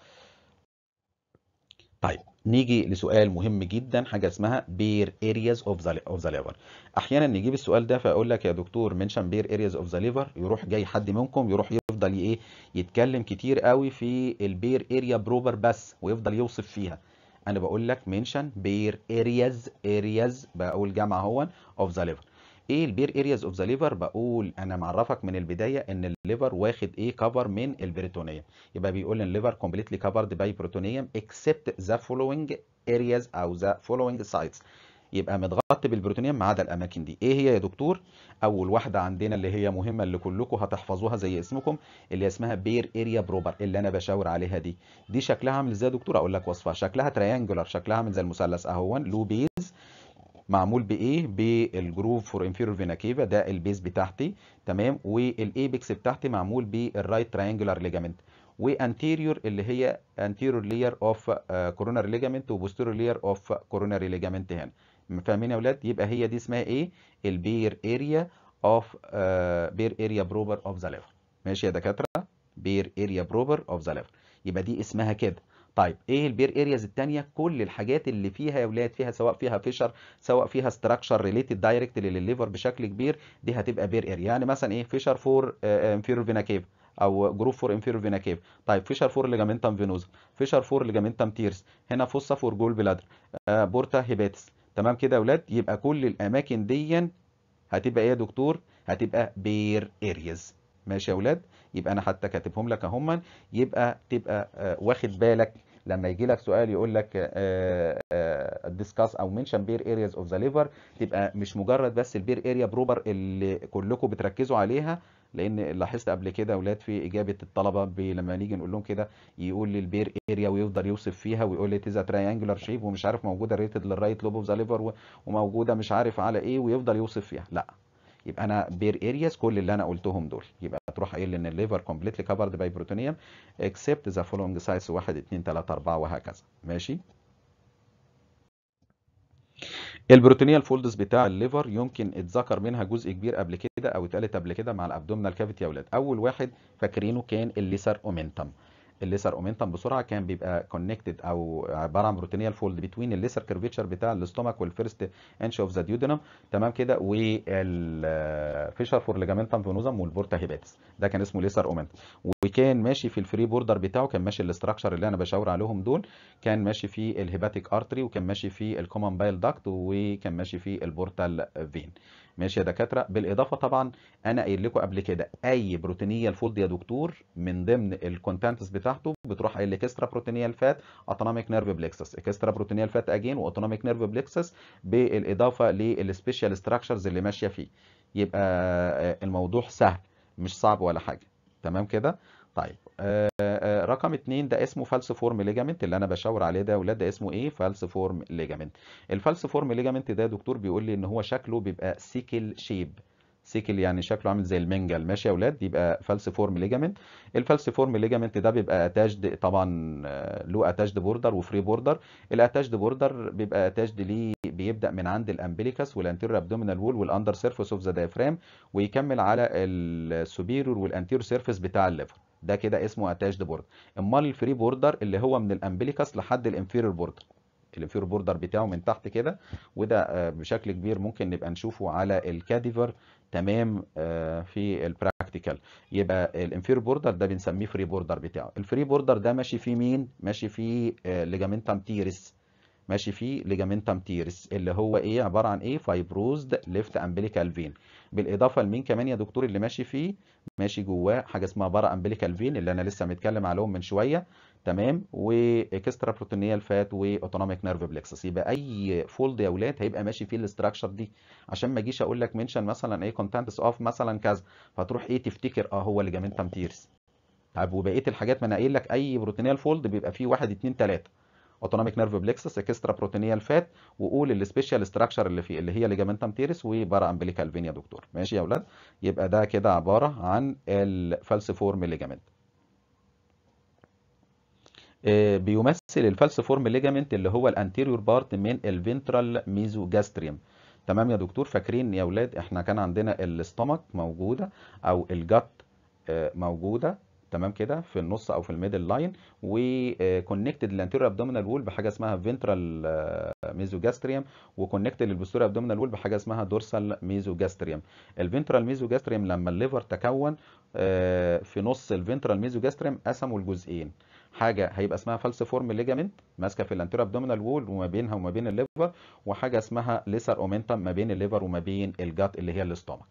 طيب نيجي لسؤال مهم جدا حاجه اسمها بير ارياز اوف ذا اوف ذا ليفر احيانا نجيب السؤال ده فاقول لك يا دكتور منشن بير ارياز اوف ذا ليفر يروح جاي حد منكم يروح يفضل ايه يتكلم كتير قوي في البير اريا بروبر بس ويفضل يوصف فيها انا بقول لك منشن بير ارياز ارياز بقول جمع هو اوف ذا ليفر ايه البير ارياز اوف ذا ليفر بقول انا معرفك من البدايه ان الليفر واخد ايه كفر من البريتونيوم يبقى بيقول ان الليفر كومبليتلي كفرد باي بروتونيوم اكسبت ذا فولوينج ارياز او ذا فولوينج سايتس يبقى متغطي بالبروتونيوم ما عدا الاماكن دي ايه هي يا دكتور اول واحده عندنا اللي هي مهمه اللي كلكم هتحفظوها زي اسمكم اللي اسمها بير اريا بروبر اللي انا بشاور عليها دي دي شكلها عامل ازاي يا دكتور اقول لك وصفها شكلها تريانجولار شكلها عامل زي المثلث اهو له بيز معمول بايه بالجروف فور انفيرور فينا كيفا ده البيز بتاعتي تمام والايبكس بتاعتي معمول بالرايت تريانجولار ليجامنت وانتيريور اللي هي انتيريور لير اوف كوروناري ليجامنت وبوستيريور لير اوف كوروناري ليجامنت هنا فاهمين يا اولاد يبقى هي دي اسمها ايه البير اريا اوف بير اريا بروبر اوف ذا ليفر ماشي يا دكاتره بير اريا بروبر اوف ذا ليفر يبقى دي اسمها كده طيب ايه البير ارياز الثانيه كل الحاجات اللي فيها يا ولاد فيها سواء فيها فيشر سواء فيها ستراكشر ريليتد دايركت للليفر بشكل كبير دي هتبقى بير اريا يعني مثلا ايه فيشر فور انفيرور فينا كيف او جروب فور انفيرور فينا كيف طيب فيشر فور ليجامنتم فينوزا فيشر فور ليجامنتم تيرس هنا فوسا فور جول بلادر آه بورتا هيباتس تمام كده يا ولاد يبقى كل الاماكن دي هتبقى ايه يا دكتور هتبقى بير ارياز ماشي يا ولاد يبقى انا حتى كاتبهم لك اهم يبقى تبقى آه واخد بالك لما يجي لك سؤال يقول لك ديسكاس او منشن بير ارياز اوف ذا ليفر تبقى مش مجرد بس البير اريا بروبر اللي كلكم بتركزوا عليها لان لاحظت قبل كده اولاد في اجابه الطلبه لما نيجي نقول لهم كده يقول لي البير اريا ويفضل يوصف فيها ويقول لي تيزا تريانجولار شيب ومش عارف موجوده ريتد للرايت لوب اوف ذا ليفر وموجوده مش عارف على ايه ويفضل يوصف فيها لا يبقى انا بير ارياز كل اللي انا قلتهم دول يبقى تروح قايل ان الليفر كومبليتلي كفرد باي بروتونيوم اكسبت ذا فولوينج سايتس 1 2 3 4 وهكذا ماشي البروتينيال فولدز بتاع الليفر يمكن اتذكر منها جزء كبير قبل كده او اتقالت قبل كده مع الابدومينال كافيتي يا اولاد اول واحد فاكرينه كان الليسر اومنتم الليسر اومنتم بسرعه كان بيبقى كونكتد او عباره عن بروتينيال فولد بتوين الليسر كيرفيتشر بتاع الاستومك والفيرست انش اوف ذا ديودنم تمام كده والفيشر فور ليجامنتم فينوزم والبورتا هيباتس ده كان اسمه ليسر اومنتم وكان ماشي في الفري بوردر بتاعه كان ماشي الاستراكشر اللي انا بشاور عليهم دول كان ماشي في الهيباتيك ارتري وكان ماشي في الكومن بايل داكت وكان ماشي في البورتال فين ماشي يا دكاتره بالاضافه طبعا انا قايل لكم قبل كده اي بروتينيال فولد يا دكتور من ضمن الكونتنتس بتاعته بتروح قايل لك اكسترا بروتينيال فات اوتونوميك نيرف بلكسس اكسترا بروتينيال فات اجين واوتونوميك نيرف بلكسس بالاضافه للسبيشال ستراكشرز اللي ماشيه فيه يبقى الموضوع سهل مش صعب ولا حاجه تمام كده طيب آه آه رقم اتنين ده اسمه فالس فورم ليجامنت اللي انا بشاور عليه ده يا ولاد ده اسمه ايه فالس فورم ليجامنت الفالس فورم ليجامنت ده دكتور بيقول لي ان هو شكله بيبقى سيكل شيب سيكل يعني شكله عامل زي المنجل ماشي يا اولاد يبقى فالس فورم ليجامنت الفالس فورم ليجامنت ده بيبقى اتاجد طبعا له اتاجد بوردر وفري بوردر الاتاجد بوردر بيبقى اتاجد ليه بيبدا من عند الامبليكس والانتيريور ابدومينال وول والاندر سيرفيس اوف ذا دايفرام ويكمل على السوبيريور والانتيريور سيرفيس بتاع الليفر ده كده اسمه اتاجد بوردر امال الفري بوردر اللي هو من الامبليكس لحد الانفيريور بوردر الانفيريور بوردر بتاعه من تحت كده وده بشكل كبير ممكن نبقى نشوفه على الكاديفر تمام في البراكتيكال يبقى الانفيريور بوردر ده بنسميه فري بوردر بتاعه الفري بوردر ده ماشي فيه مين ماشي فيه ليجامنتم تيرس ماشي فيه ليجامنتم تيرس اللي هو ايه عباره عن ايه فايبروزد ليفت امبليكال فين بالاضافه لمين كمان يا دكتور اللي ماشي فيه ماشي جواه حاجه اسمها بارا امبليكال فين اللي انا لسه متكلم عليهم من شويه تمام واكسترا بروتونيال فات واوتونوميك نيرف بلكسس يبقى اي فولد يا اولاد هيبقى ماشي فيه الاستراكشر دي عشان ما اجيش اقول لك منشن مثلا ايه كونتنتس اوف مثلا كذا فتروح ايه تفتكر اه هو ليجامنتم تيرس طيب وبقيه الحاجات ما انا قايل لك اي بروتينيال فولد بيبقى فيه 1 2 3 اوتونوميك نيرف بلكسس اكسترا بروتينيال فات وقول السبيشال ستراكشر اللي فيه اللي هي ليجامنتم تيرس وبارا امبليكال فين يا دكتور ماشي يا اولاد يبقى ده كده عباره عن الفالسيفورم ليجامنت بيمثل الفالسيفورم ليجامنت اللي هو الانتيريور بارت من الفنترال ميزوجاستريوم تمام يا دكتور فاكرين يا اولاد احنا كان عندنا الاستمك موجوده او الجت موجوده تمام كده في النص او في الميدل لاين وكونكتد للانتيريور ابدومينال وول بحاجه اسمها فنترال ميزوجاستريوم وكونكتد للبوستيريور ابدومينال وول بحاجه اسمها دورسال ميزوجاستريوم الفنترال ميزوجاستريوم لما الليفر تكون في نص الفنترال ميزوجاستريوم قسموا لجزئين حاجه هيبقى اسمها فالسيفورم ليجامنت ماسكه في الانتيريور ابدومينال وول وما بينها وما بين الليفر وحاجه اسمها ليسر اومنتم ما بين الليفر وما بين الجات اللي هي الاستومك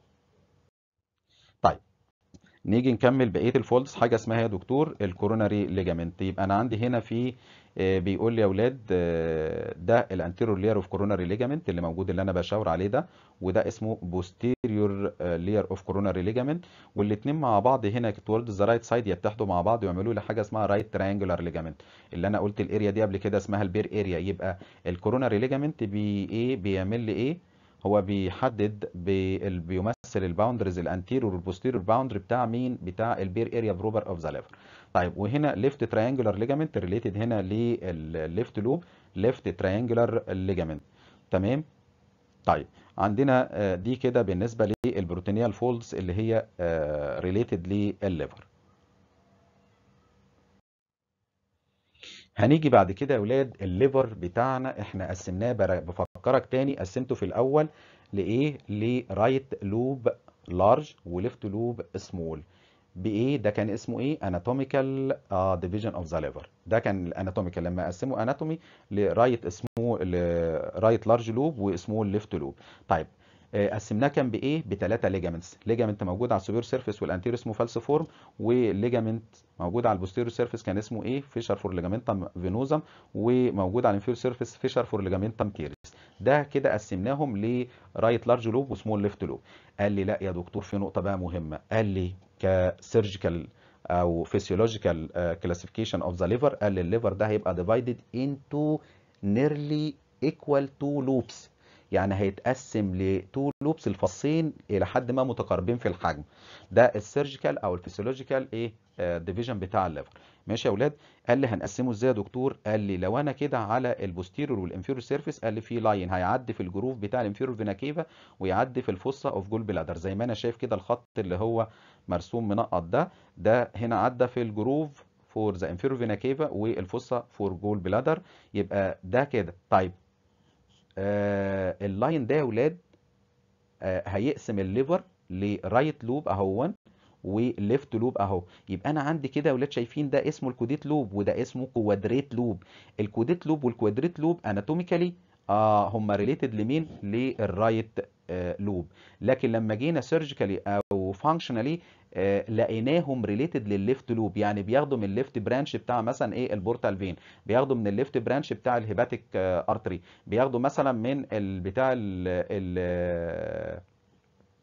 طيب نيجي نكمل بقيه الفولدز حاجه اسمها يا دكتور الكوروناري ليجامنت يبقى انا عندي هنا في بيقول لي يا اولاد ده الانتيريور لير اوف كوروناري ليجامنت اللي موجود اللي انا بشاور عليه ده وده اسمه بوستيريور لير اوف كوروناري ليجامنت والاثنين مع بعض هنا تورد ذا رايت سايد يتحدوا مع بعض ويعملوا لي حاجه اسمها رايت تريانجولار ليجامنت اللي انا قلت الاريا دي قبل كده اسمها البير اريا يبقى الكوروناري ليجامنت بي ايه بيعمل لي ايه هو بيحدد بي بيمثل الباوندرز الانتيريور والبوستيريور باوندري بتاع مين بتاع البير اريا بروبر اوف ذا ليفر طيب وهنا ليفت تريانجولار ليجامنت ريليتد هنا للليفت لوب ليفت تريانجولار ليجامنت تمام طيب عندنا دي كده بالنسبه للبروتينيال فولدز اللي هي ريليتد للليفر هنيجي بعد كده يا اولاد الليفر بتاعنا احنا قسمناه بفكرك تاني قسمته في الاول لايه لرايت لوب لارج وليفت لوب سمول بايه ده كان اسمه ايه اناتوميكال ديفيجن اوف ذا ليفر ده كان الاناتوميكال لما قسموا اناتومي لرايت اسمه لرايت لارج لوب وسمول ليفت لوب طيب قسمناه كان بايه بثلاثه ليجامنتس ليجامنت موجود على السوبير سيرفيس والانتيريور اسمه فالسيفورم وليجامنت موجود على البوستيريور سيرفيس كان اسمه ايه فيشر فور ليجامنتم فينوزم وموجود على الانفيريور سيرفيس فيشر فور ليجامنتم تيريس ده كده قسمناهم لرايت لارج لوب وسمول ليفت لوب قال لي لا يا دكتور في نقطه بقى مهمه قال لي كسيرجيكال او فيسيولوجيكال كلاسيفيكيشن اوف ذا ليفر قال لي الليفر ده هيبقى ديفايدد انتو نيرلي ايكوال تو لوبس يعني هيتقسم لتو لوبس الفصين الى حد ما متقاربين في الحجم ده السيرجيكال او الفسيولوجيكال ايه ديفيجن بتاع الليفر ماشي يا اولاد قال لي هنقسمه ازاي يا دكتور قال لي لو انا كده على البوستيريور والانفيريور سيرفيس قال لي في لاين هيعدي في الجروف بتاع الانفيريور فينا كيفا ويعدي في الفصه اوف جول بلادر زي ما انا شايف كده الخط اللي هو مرسوم منقط ده ده هنا عدى في الجروف فور ذا انفيريور فينا كيفا والفصه فور جول بلادر يبقى ده كده طيب آه اللاين ده يا ولاد آه هيقسم الليفر لرايت لوب اهون وليفت لوب اهو يبقى انا عندي كده يا ولاد شايفين ده اسمه الكوديت لوب وده اسمه كوادريت لوب الكوديت لوب والكوادريت لوب اناتوميكالي اه هم ريليتد لمين للرايت آه لوب لكن لما جينا سيرجيكالي او فانكشنالي آه لقيناهم ريليتد للليفت لوب يعني بياخدوا من الليفت برانش بتاع مثلا ايه البورتال فين بياخدوا من الليفت برانش بتاع الهيباتيك آه ارتري بياخدوا مثلا من بتاع ال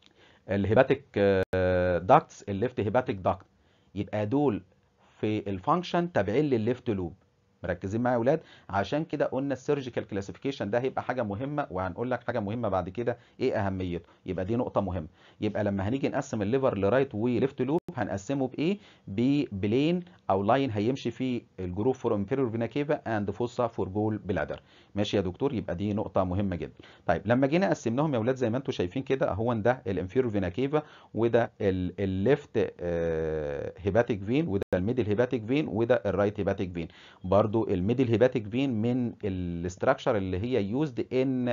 الهيباتيك داكتس الليفت هيباتيك داكت يبقى دول في الفانكشن تابعين للليفت لوب مركزين معايا يا اولاد عشان كده قلنا السيرجيكال كلاسيفيكيشن ده هيبقى حاجه مهمه وهنقول لك حاجه مهمه بعد كده ايه اهميته يبقى دي نقطه مهمه يبقى لما هنيجي نقسم الليفر لرايت وليفت لوب هنقسمه بايه ببلين او لاين هيمشي فيه الجروب فور انفيريور فينا كيفا اند فوسا فور جول بلادر ماشي يا دكتور يبقى دي نقطه مهمه جدا طيب لما جينا قسمناهم يا اولاد زي ما انتم شايفين كده اهو ده الانفيريور فينا كيفا وده الليفت هيباتيك فين وده الميدل هيباتيك فين وده الرايت هيباتيك فين برضو الميدل هيباتيك فين من الاستراكشر اللي هي يوزد ان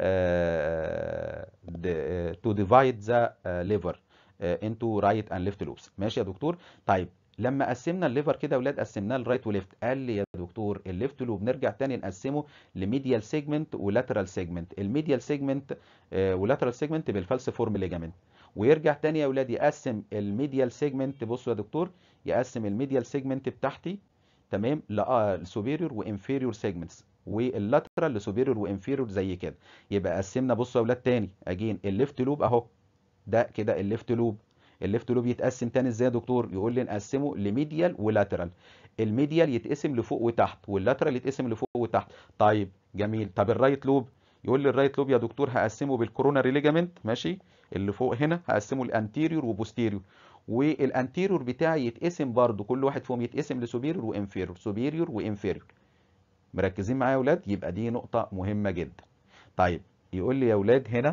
تو ديفايد ذا ليفر انتو رايت اند ليفت لوبس ماشي يا دكتور طيب لما قسمنا الليفر كده يا اولاد قسمناه لرايت وليفت قال لي يا دكتور الليفت لوب نرجع تاني نقسمه لميديال سيجمنت ولاترال سيجمنت الميديال سيجمنت ولاترال سيجمنت بالفالس فورم ليجامنت ويرجع تاني يا اولاد يقسم الميديال سيجمنت بصوا يا دكتور يقسم الميديال سيجمنت بتاعتي تمام لسوبيريور وانفيريور سيجمنتس واللاترال لسوبيريور وانفيريور زي كده يبقى قسمنا بصوا يا اولاد تاني اجين الليفت لوب اهو ده كده الليفت لوب الليفت لوب يتقسم تاني ازاي يا دكتور يقول لي نقسمه لميديال ولاترال الميديال يتقسم لفوق وتحت واللاترال يتقسم لفوق وتحت طيب جميل طب الرايت لوب يقول لي الرايت لوب يا دكتور هقسمه بالكوروناري ليجامنت ماشي اللي فوق هنا هقسمه لانتيريور وبوستيريور والانتيريور بتاعي يتقسم برضو كل واحد فيهم يتقسم لسوبيريور وانفيريور سوبيريور وانفيريور مركزين معايا يا اولاد يبقى دي نقطه مهمه جدا طيب يقول لي يا اولاد هنا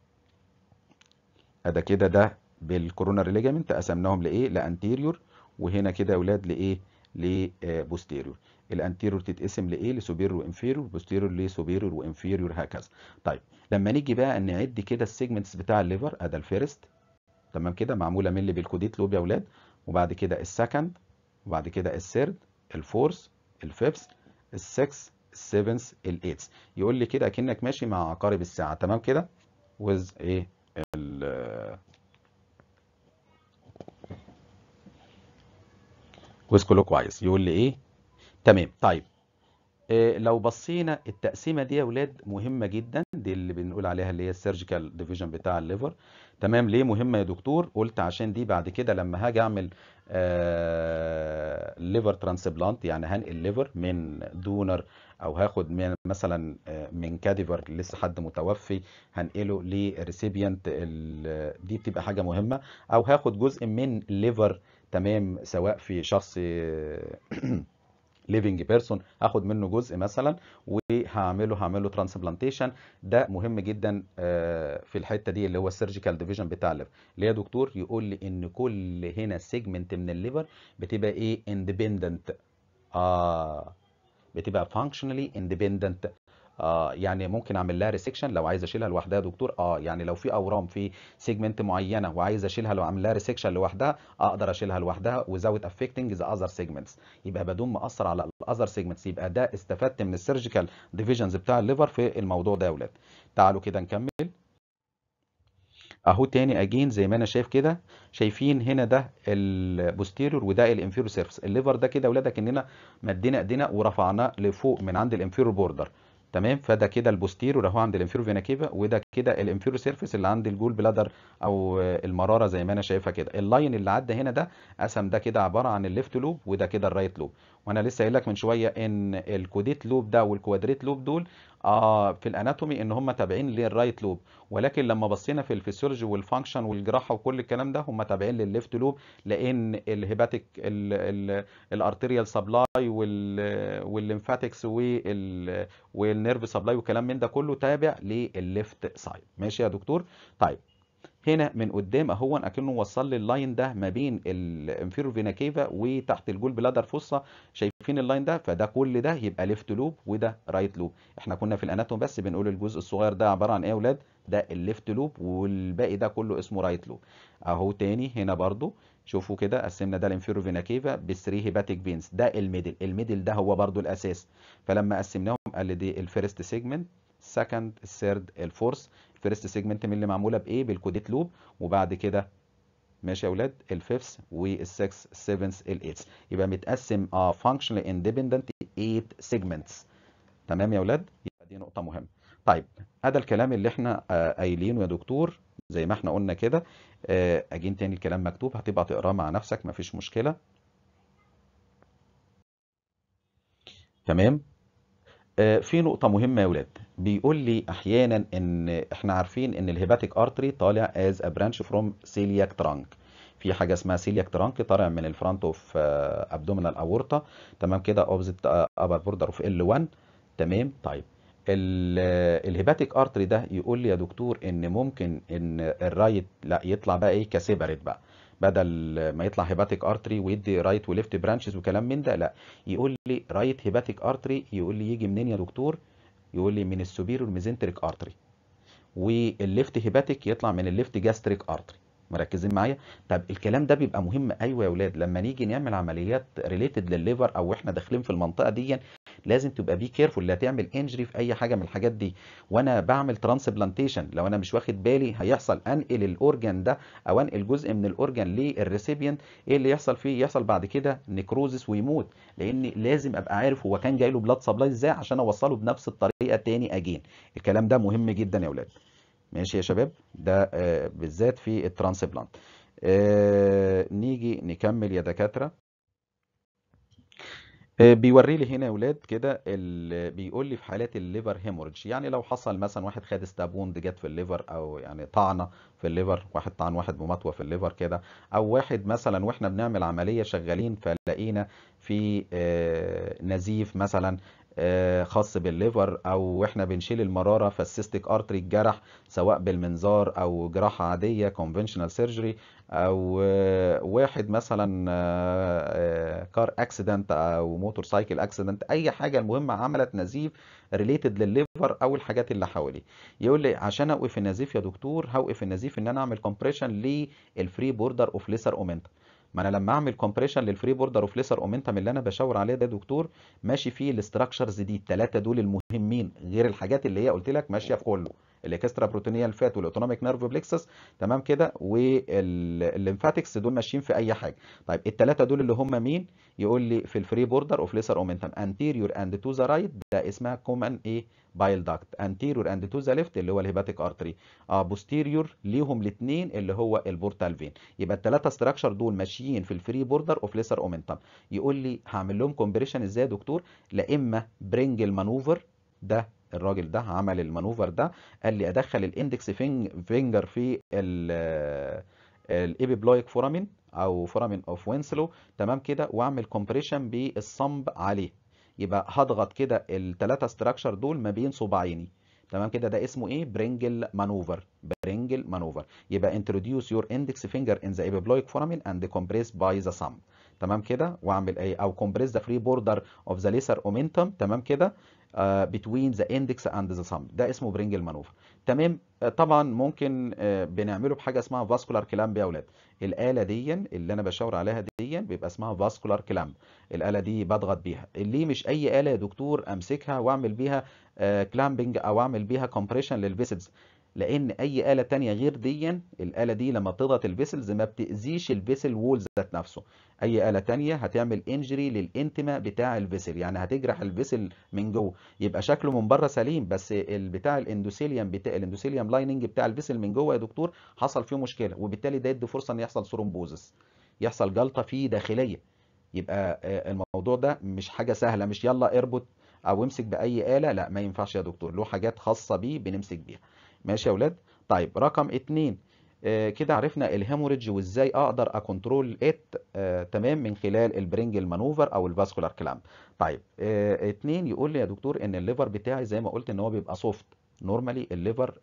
ادي كده ده بالكوروناري ليجامنت قسمناهم لايه لانتيريور وهنا كده يا اولاد لايه لبوستيريور الانتيريور تتقسم لايه لسوبيريور وانفيريور بوستيريور لسوبيريور وانفيريور هكذا طيب لما نيجي بقى نعد كده السيجمنتس بتاع الليفر ادي الفيرست تمام كده معموله من اللي بالكوديت لوب يا اولاد وبعد كده السكند وبعد كده الثيرد الفورث الفيفث السكس السيفنث الايتس يقول لي كده اكنك ماشي مع عقارب الساعه تمام كده وز ايه ال ويز كلوكوايز يقول لي ايه تمام طيب إيه لو بصينا التقسيمه دي يا اولاد مهمه جدا دي اللي بنقول عليها اللي هي السيرجيكال ديفيجن بتاع الليفر تمام ليه مهمه يا دكتور قلت عشان دي بعد كده لما هاجي اعمل آه ليفر ترانسبلانت يعني هنقل ليفر من دونر او هاخد من مثلا من كاديفر لسه حد متوفي هنقله لريسيبيانت دي بتبقى حاجه مهمه او هاخد جزء من ليفر تمام سواء في شخص ليفنج بيرسون هاخد منه جزء مثلا وهعمله هعمله ترانسبلانتيشن ده مهم جدا في الحته دي اللي هو السيرجيكال ديفيجن بتاع الليفر ليه يا دكتور يقول لي ان كل هنا سيجمنت من الليفر بتبقى ايه اندبندنت اه بتبقى فانكشنالي اندبندنت آه يعني ممكن اعمل لها ريسكشن لو عايز اشيلها لوحدها يا دكتور اه يعني لو في اورام في سيجمنت معينه وعايز اشيلها لو اعمل لها ريسكشن لوحدها اقدر اشيلها لوحدها without affecting the other segments يبقى بدون ما اثر على الاذر سيجمنتس يبقى ده استفدت من السيرجيكال ديفيجنز بتاع الليفر في الموضوع ده يا اولاد تعالوا كده نكمل اهو تاني اجين زي ما انا شايف كده شايفين هنا ده البوستيريور وده الانفيريور سيرفس الليفر ده كده اولاد كاننا مدينا ايدينا ورفعناه لفوق من عند الانفيريور بوردر تمام فده كده البوستيريور اهو عند الانفيريور فينا كيفا وده كده الانفيريور سيرفيس اللي عند الجول بلادر او المراره زي ما انا شايفها كده اللاين اللي عدى هنا ده قسم ده كده عباره عن الليفت لوب وده كده الرايت لوب وانا لسه قايل لك من شويه ان الكوديت لوب ده والكوادريت لوب دول آه في الاناتومي ان هم تابعين للرايت لوب ولكن لما بصينا في الفسيولوجي والفانكشن والجراحه وكل الكلام ده هم تابعين للليفت لوب لان الهيباتيك الارتيريال سبلاي والليمفاتكس والنيرف سبلاي والكلام من ده كله تابع للليفت سايد ماشي يا دكتور طيب هنا من قدام اهو اكنه وصل لي اللاين ده ما بين الانفيرور فينا كيفا وتحت الجول بلادر فوسا شايفين اللاين ده فده كل ده يبقى ليفت لوب وده رايت لوب احنا كنا في الاناتوم بس بنقول الجزء الصغير ده عباره عن ايه يا اولاد ده الليفت لوب والباقي ده كله اسمه رايت لوب اهو تاني هنا برضو شوفوا كده قسمنا ده الانفيرور فينا كيفا بثري هيباتيك فينز ده الميدل الميدل ده هو برضو الاساس فلما قسمناهم قال لي دي الفيرست سيجمنت السكند الثيرد الفورث الفيرست سيجمنت من اللي معموله بايه بالكوديت لوب وبعد كده ماشي يا اولاد الفيفث والسكس السيفنث الايتس يبقى متقسم اه فانكشنال اندبندنت 8 سيجمنتس تمام يا اولاد يبقى دي نقطه مهمه طيب هذا الكلام اللي احنا آه قايلينه يا دكتور زي ما احنا قلنا كده آه، اجين تاني الكلام مكتوب هتبقى تقراه مع نفسك مفيش مشكلة تمام آه، في نقطة مهمة يا ولاد بيقول لي أحيانا إن إحنا عارفين إن الهيباتيك أرتري طالع as a branch from celiac trunk في حاجة اسمها celiac trunk طالع من الفرونت اوف abdominal aorta تمام كده opposite آه، upper border of L1 تمام طيب الهيباتيك ارتري ده يقول لي يا دكتور ان ممكن ان الرايت لا يطلع بقى ايه كسيبريت بقى بدل ما يطلع هيباتيك ارتري ويدي رايت وليفت برانشز وكلام من ده لا يقول لي رايت هيباتيك ارتري يقول لي يجي منين يا دكتور يقول لي من السوبيريور ميزنتريك ارتري والليفت هيباتيك يطلع من الليفت جاستريك ارتري مركزين معايا طب الكلام ده بيبقى مهم ايوه يا اولاد لما نيجي نعمل عمليات ريليتد للليفر او احنا داخلين في المنطقه دي لازم تبقى بي كيرفول لا تعمل انجري في اي حاجه من الحاجات دي وانا بعمل ترانسبلانتيشن لو انا مش واخد بالي هيحصل انقل الاورجان ده او انقل جزء من الاورجان للريسيبيانت ايه اللي يحصل فيه يحصل بعد كده نيكروزس ويموت لان لازم ابقى عارف هو كان جاي له بلاد سبلاي ازاي عشان اوصله بنفس الطريقه تاني اجين الكلام ده مهم جدا يا اولاد ماشي يا شباب ده آه، بالذات في الترانسبلانت آه، نيجي نكمل يا دكاتره آه، بيوري لي هنا يا ولاد كده ال- بيقول لي في حالات الليفر هيموريدج يعني لو حصل مثلا واحد خد ستاب ووند جت في الليفر او يعني طعنه في الليفر واحد طعن واحد بمطوه في الليفر كده او واحد مثلا واحنا بنعمل عمليه شغالين فلقينا في آه، نزيف مثلا آه، خاص بالليفر او واحنا بنشيل المراره فالسيستيك ارتري اتجرح سواء بالمنظار او جراحه عاديه كونفنشنال سيرجري او آه، واحد مثلا كار اكسيدنت او موتور سايكل اكسيدنت اي حاجه المهم عملت نزيف ريليتد للليفر او الحاجات اللي حواليه يقول لي عشان اوقف النزيف يا دكتور هوقف النزيف ان انا اعمل كومبريشن للفري بوردر اوف ليسر اومنتم ما انا لما اعمل كومبريشن للفري بوردر اوف ليسر اومنتم اللي انا بشاور عليه ده يا دكتور ماشي فيه الاستراكشرز دي الثلاثه دول المهمين غير الحاجات اللي هي قلت لك ماشيه في كله الاكسترا بروتينيال فات والاوتونوميك نيرف بليكسس تمام كده والليمفاتكس دول ماشيين في اي حاجه طيب الثلاثه دول اللي هم مين يقول لي في الفري بوردر اوف ليسر اومنتم انتيريور اند تو ذا رايت ده اسمها كومن ايه بايل داكت انتيريور اند تو ذا ليفت اللي هو الهيباتيك ارتري اه بوستيريور ليهم الاثنين اللي هو البورتال فين يبقى الثلاثه ستراكشر دول ماشيين في الفري بوردر اوف ليسر اومنتم يقول لي هعمل لهم كومبريشن ازاي يا دكتور لا اما برينجل مانوفر ده الراجل ده عمل المانوفر ده قال لي ادخل الاندكس فينجر في الابيبلويك فورامين او فورامين اوف وينسلو تمام كده واعمل كومبريشن بالصمب عليه يبقى هضغط كده الثلاثه ستراكشر دول ما بين صباعيني تمام كده ده اسمه ايه برينجل مانوفر برينجل مانوفر يبقى introduce your index finger in the epiploic foramen and compress by the thumb تمام كده واعمل ايه او compress the free border of the lesser omentum تمام كده uh, between the index and the thumb ده اسمه برينجل مانوفر تمام آه، طبعا ممكن آه، بنعمله بحاجه اسمها فاسكولار كلامب يا اولاد الاله دي اللي انا بشاور عليها دي بيبقى اسمها فاسكولار كلامب الاله دي بضغط بيها اللي مش اي اله يا دكتور امسكها واعمل بيها كلامبنج او اعمل بيها كومبريشن للفيسلز لان اي اله تانية غير دي الاله دي لما بتضغط الفيسلز ما بتاذيش الفيسل وول ذات نفسه اي اله تانية هتعمل انجري للانتما بتاع الفيسل يعني هتجرح الفيسل من جوه يبقى شكله من بره سليم بس البتاع الاندوثيليوم بتاع الاندوثيليوم لايننج بتاع الفيسل من جوه يا دكتور حصل فيه مشكله وبالتالي ده يدي فرصه ان يحصل ثرومبوزس يحصل جلطه فيه داخليه يبقى آه، الموضوع ده مش حاجه سهله مش يلا اربط او امسك باي اله لا ما ينفعش يا دكتور له حاجات خاصه بيه بنمسك بيها ماشي يا اولاد طيب رقم اتنين آه، كده عرفنا الهيموريدج وازاي اقدر اكونترول ات آه، تمام من خلال البرينجل مانوفر او الفاسكولار كلامب طيب آه، اتنين يقول لي يا دكتور ان الليفر بتاعي زي ما قلت ان هو بيبقى سوفت نورمالي الليفر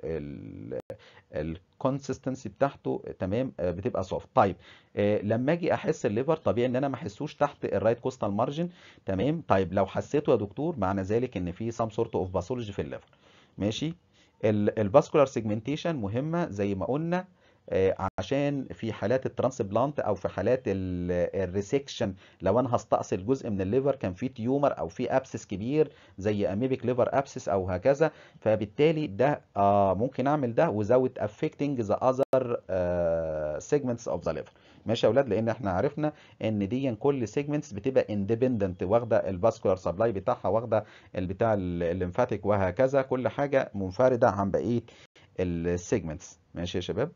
الكونسستنسي بتاعته تمام آه، بتبقى سوفت طيب آه، لما اجي احس الليفر طبيعي ان انا ما احسوش تحت الرايت كوستال مارجن تمام طيب لو حسيته يا دكتور معنى ذلك ان في سام سورت اوف باثولوجي في الليفر ماشي الفاسكولار سيجمنتيشن مهمه زي ما قلنا آه، عشان في حالات الترانسبلانت او في حالات الريسكشن لو انا هستأصل جزء من الليفر كان في تيومر او في ابسس كبير زي اميبيك ليفر ابسس او هكذا فبالتالي ده آه ممكن اعمل ده without affecting the other آه segments of the liver ماشي يا اولاد لان احنا عرفنا ان دي كل segments بتبقى independent واخده الفاسكولار سبلاي بتاعها واخده البتاع الليمفاتيك وهكذا كل حاجه منفرده عن بقيه السيجمنتس ماشي يا شباب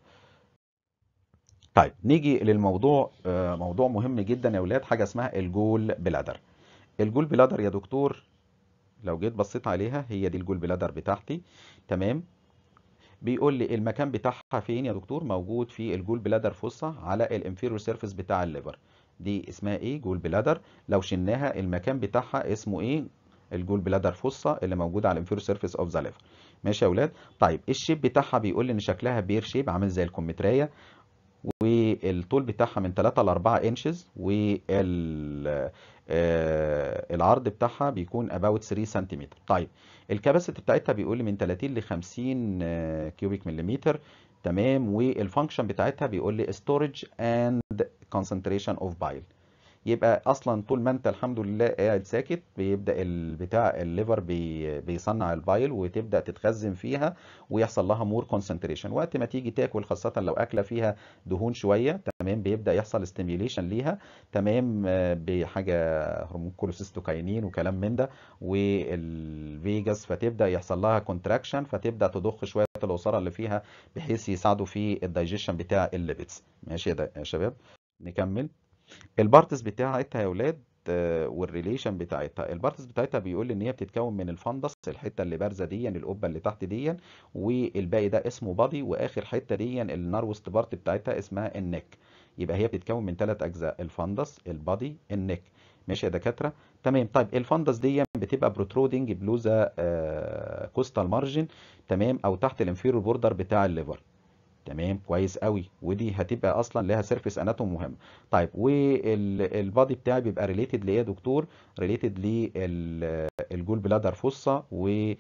طيب نيجي للموضوع آه، موضوع مهم جدا يا ولاد حاجه اسمها الجول بلادر الجول بلادر يا دكتور لو جيت بصيت عليها هي دي الجول بلادر بتاعتي تمام بيقول لي المكان بتاعها فين يا دكتور موجود في الجول بلادر فوسا على الانفيريور سيرفيس بتاع الليفر دي اسمها ايه جول بلادر لو شلناها المكان بتاعها اسمه ايه الجول بلادر فوسا اللي موجوده على الانفيريور سيرفيس اوف ذا ليفر ماشي يا اولاد طيب الشيب بتاعها بيقول لي ان شكلها بير شيب عامل زي الكمثريه والطول بتاعها من 3 ل 4 انشز وال آه، العرض بتاعها بيكون about 3 سنتيمتر طيب الكباسيتي بتاعتها بيقول لي من 30 ل 50 آه، كيوبيك مليمتر تمام والفانكشن بتاعتها بيقول لي storage and concentration of bile يبقى اصلا طول ما انت الحمد لله قاعد ساكت بيبدا البتاع الليفر بي بيصنع البايل وتبدا تتخزن فيها ويحصل لها مور كونسنتريشن وقت ما تيجي تاكل خاصه لو اكله فيها دهون شويه تمام بيبدا يحصل ستيميوليشن ليها تمام آه، بحاجه هرمون كولوسيستوكاينين وكلام من ده والفيجاس فتبدا يحصل لها كونتراكشن فتبدا تضخ شويه العصاره اللي فيها بحيث يساعدوا في الدايجيشن بتاع الليبيدز ماشي يا ده- يا شباب نكمل البارتس بتاعتها يا ولاد آه، والريليشن بتاعتها البارتس بتاعتها بيقول ان هي بتتكون من الفندس الحته اللي بارزه دي القبه اللي تحت دي والباقي ده اسمه بادي واخر حته دي الناروست بارت بتاعتها اسمها النك يبقى هي بتتكون من ثلاث اجزاء الفندس البادي النك ماشي يا دكاتره تمام طيب الفندس دي بتبقى بروترودنج بلوزا كوستال مارجن تمام او تحت الانفيرور بوردر بتاع الليفر تمام كويس قوي ودي هتبقى اصلا لها سيرفيس اناتوم مهم طيب والبادي بتاعي بيبقى ريليتد لايه يا دكتور ريليتد للجول بلادر فوسا و آه،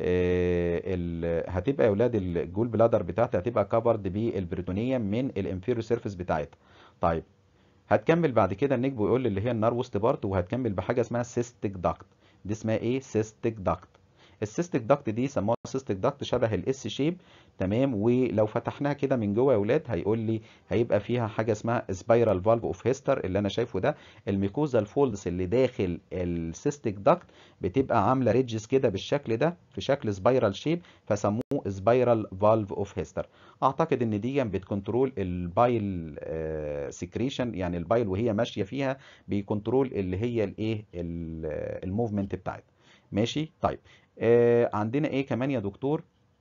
ال- هتبقى يا اولاد الجول بلادر بتاعتي هتبقى كفرد بالبريتونيوم من الانفيريور سيرفيس بتاعتها طيب هتكمل بعد كده النيك بيقول لي اللي هي النار وست بارت وهتكمل بحاجه اسمها سيستيك داكت دي اسمها ايه سيستيك داكت السيستيك داكت دي سموها سيستيك داكت شبه الاس شيب تمام ولو فتحناها كده من جوه يا اولاد هيقول لي هيبقى فيها حاجه اسمها سبايرال فالف اوف هيستر اللي انا شايفه ده الميكوزال فولدز اللي داخل السيستيك داكت بتبقى عامله ريدجز كده بالشكل ده في شكل سبايرال شيب فسموه سبايرال فالف اوف هيستر اعتقد ان دي بتكنترول البايل سكريشن يعني البايل وهي ماشيه فيها بيكنترول اللي هي الايه الموفمنت بتاعتها ماشي طيب آه عندنا ايه كمان يا دكتور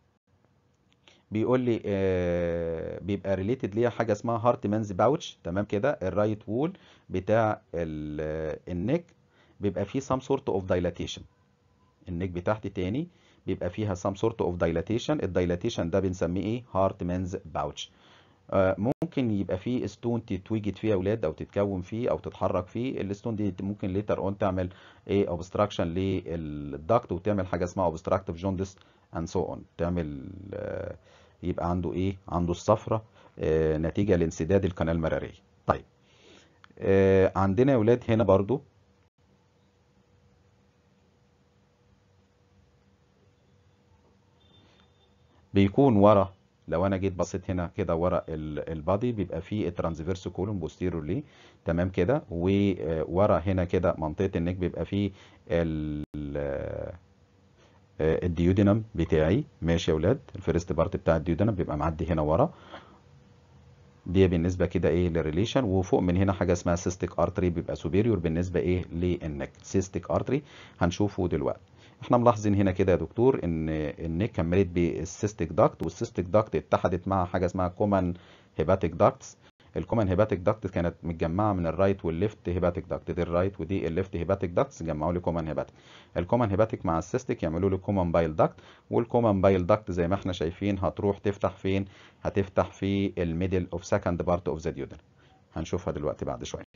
بيقول لي آه بيبقى ريليتد ليها حاجه اسمها هارت مانز باوتش تمام كده الرايت وول بتاع النك بيبقى فيه some sort of dilatation النك بتاعتي تاني بيبقى فيها some sort of dilatation الدايلاتيشن ده بنسميه ايه هارت مانز باوتش ممكن يبقى فيه ستون تتوجد فيه يا اولاد او تتكون فيه او تتحرك فيه الستون دي ممكن ليتر اون تعمل ايه اوبستراكشن للدكت وتعمل حاجه اسمها اوبستراكتيف جوندس اند سو اون تعمل آه، يبقى عنده ايه عنده الصفرة آه، نتيجه لانسداد القناه المراريه طيب آه، عندنا يا اولاد هنا برضو بيكون ورا لو انا جيت بصيت هنا كده ورا ال- البادي بيبقى فيه الترانسفيرس كولوم بوستيرور ليه تمام كده وورا هنا كده منطقه النك بيبقى فيه ال- آه، الديودينم بتاعي ماشي يا اولاد الفيرست بارت بتاع الديودينم بيبقى معدي هنا ورا دي بالنسبه كده ايه للريليشن وفوق من هنا حاجه اسمها سيستيك ارتري بيبقى سوبيريور بالنسبه ايه للنك سيستيك ارتري هنشوفه دلوقتي احنا ملاحظين هنا كده يا دكتور ان النك كملت بالسيستيك داكت والسيستيك داكت اتحدت مع حاجه اسمها كومن هيباتيك داكتس الكومن هيباتيك داكت كانت متجمعه من الرايت والليفت هيباتيك داكت دي الرايت ودي الليفت هيباتيك داكتس جمعوا لي كومن هيباتيك الكومن هيباتيك مع السيستيك يعملوا لي كومن بايل داكت والكومن بايل داكت زي ما احنا شايفين هتروح تفتح فين هتفتح في الميدل اوف سكند بارت اوف ذا ديودن هنشوفها دلوقتي بعد شويه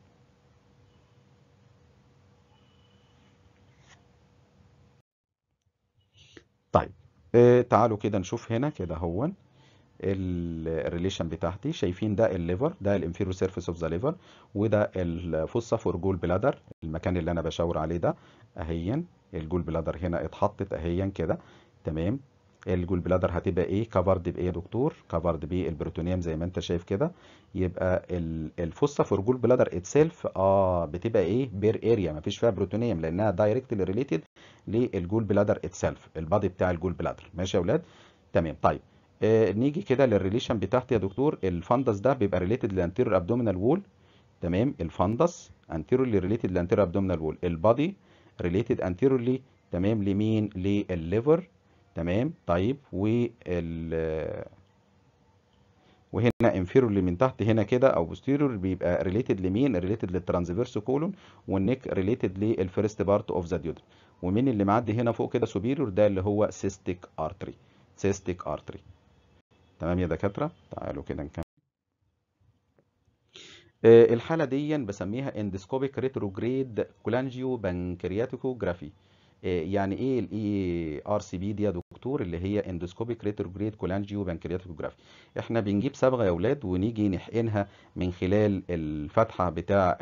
طيب اه تعالوا كده نشوف هنا كده هون الريليشن بتاعتي شايفين ده الليفر ده الانفيرو سيرفيس اوف ذا ليفر وده الفوسا فور جول بلادر المكان اللي انا بشاور عليه ده اهيا الجول بلادر هنا اتحطت اهيا كده تمام الجول بلادر هتبقى ايه كفرد بايه يا دكتور كفرد بالبروتونيوم زي ما انت شايف كده يبقى ال- الفوسا فور جول بلادر اتسيلف اه بتبقى ايه بير اريا مفيش فيها بروتونيوم لانها دايركتلي ريليتد للجول بلادر اتسيلف البادي بتاع الجول بلادر ماشي يا اولاد تمام طيب آه نيجي كده للريليشن بتاعتي يا دكتور الفندس ده بيبقى ريليتد للانتيريور ابدومينال وول تمام الفندس انتيريورلي ريليتد للانتيريور ابدومينال وول البادي ريليتد انتيريورلي تمام لمين للليفر تمام طيب وال وهنا انفيرورلي من تحت هنا كده او بوستيريور بيبقى ريليتد لمين ريليتد للترانسفيرس كولون والنيك ريليتد للفيرست بارت اوف ذا ديودر ومين اللي معدي هنا فوق كده سوبيريور ده اللي هو سيستيك ارتري سيستيك ارتري تمام يا دكاتره تعالوا كده نكمل آه الحاله دي بسميها اندسكوبيك ريتروجريد كولانجيو بانكرياتيكوجرافي يعني ايه الاي ار سي بي دي يا دكتور اللي هي اندوسكوبيك ريتروجريد كولانجيو بانكرياتوجرافي احنا بنجيب صبغه يا اولاد ونيجي نحقنها من خلال الفتحه بتاع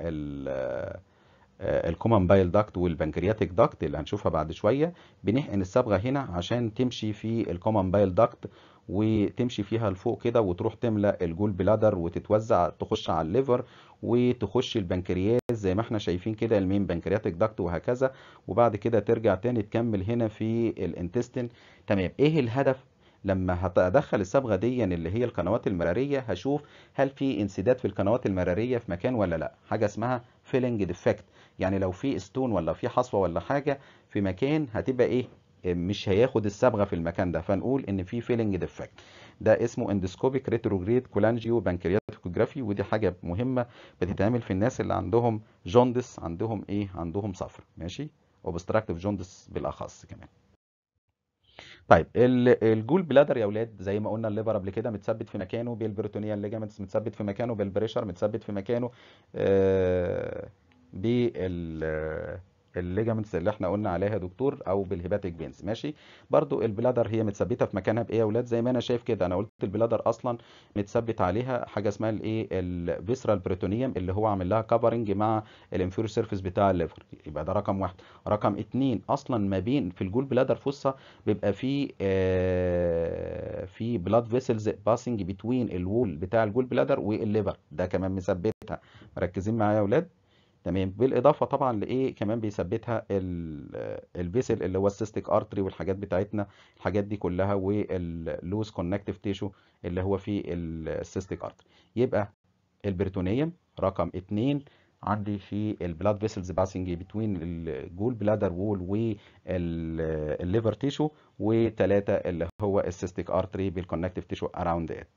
الكومن بايل داكت والبنكرياتيك داكت اللي هنشوفها بعد شويه بنحقن الصبغه هنا عشان تمشي في الكومن بايل داكت وتمشي فيها لفوق كده وتروح تملى الجول بلادر وتتوزع تخش على الليفر وتخش البنكرياس زي ما احنا شايفين كده المين بنكرياتيك داكت وهكذا وبعد كده ترجع تاني تكمل هنا في الانتستين تمام ايه الهدف لما هتدخل الصبغه دي اللي هي القنوات المراريه هشوف هل في انسداد في القنوات المراريه في مكان ولا لا حاجه اسمها فيلنج ديفكت يعني لو في ستون ولا في حصوه ولا حاجه في مكان هتبقى ايه مش هياخد الصبغه في المكان ده فنقول ان في فيلنج ديفكت ده اسمه اندسكوبيك ريتروجريد كولانجيو بانكرياتيكوجرافي ودي حاجه مهمه بتتعمل في الناس اللي عندهم جوندس عندهم ايه عندهم صفر ماشي اوبستراكتيف جوندس بالاخص كمان طيب الجول بلادر يا اولاد زي ما قلنا الليفر قبل كده متثبت في مكانه بالبريتونيال ليجامنتس متثبت في مكانه بالبريشر متثبت في مكانه آه بال الليجامنتس اللي احنا قلنا عليها يا دكتور او بالهيباتيك فينز ماشي برضو البلادر هي متثبته في مكانها بايه يا اولاد زي ما انا شايف كده انا قلت البلادر اصلا متثبت عليها حاجه اسمها الايه الفيسرال بريتونيوم اللي هو عامل لها كفرنج مع الانفيرور سيرفيس بتاع الليفر يبقى ده رقم واحد رقم اتنين اصلا ما بين في الجول بلادر فوسا بيبقى في آه في بلاد فيسلز باسنج بتوين الوول بتاع الجول بلادر والليفر ده كمان مثبتها مركزين معايا يا اولاد تمام بالاضافه طبعا لايه كمان بيثبتها الفيسل اللي هو السيستيك ارتري والحاجات بتاعتنا الحاجات دي كلها واللوز كونكتيف تيشو اللي هو في السيستيك ارتري يبقى البريتونيوم رقم اتنين عندي في البلاد فيسلز باسنج بتوين الجول بلادر وول والليفر تيشو وثلاثه اللي هو السيستيك ارتري بالكونكتيف تيشو اراوند ات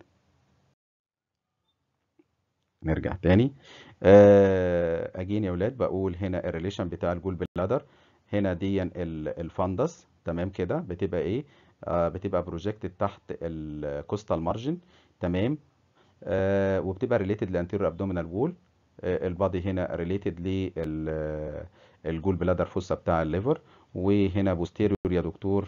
نرجع تاني اجين يا اولاد بقول هنا الريليشن بتاع الجول بلادر هنا دي الفندس تمام كده بتبقى ايه آه بتبقى بروجكتد تحت الكوستال مارجن تمام آه وبتبقى ريليتد لانتيريور ابدومينال وول آه البادي هنا ريليتد للجول بلادر فوسا بتاع الليفر وهنا بوستيريور يا دكتور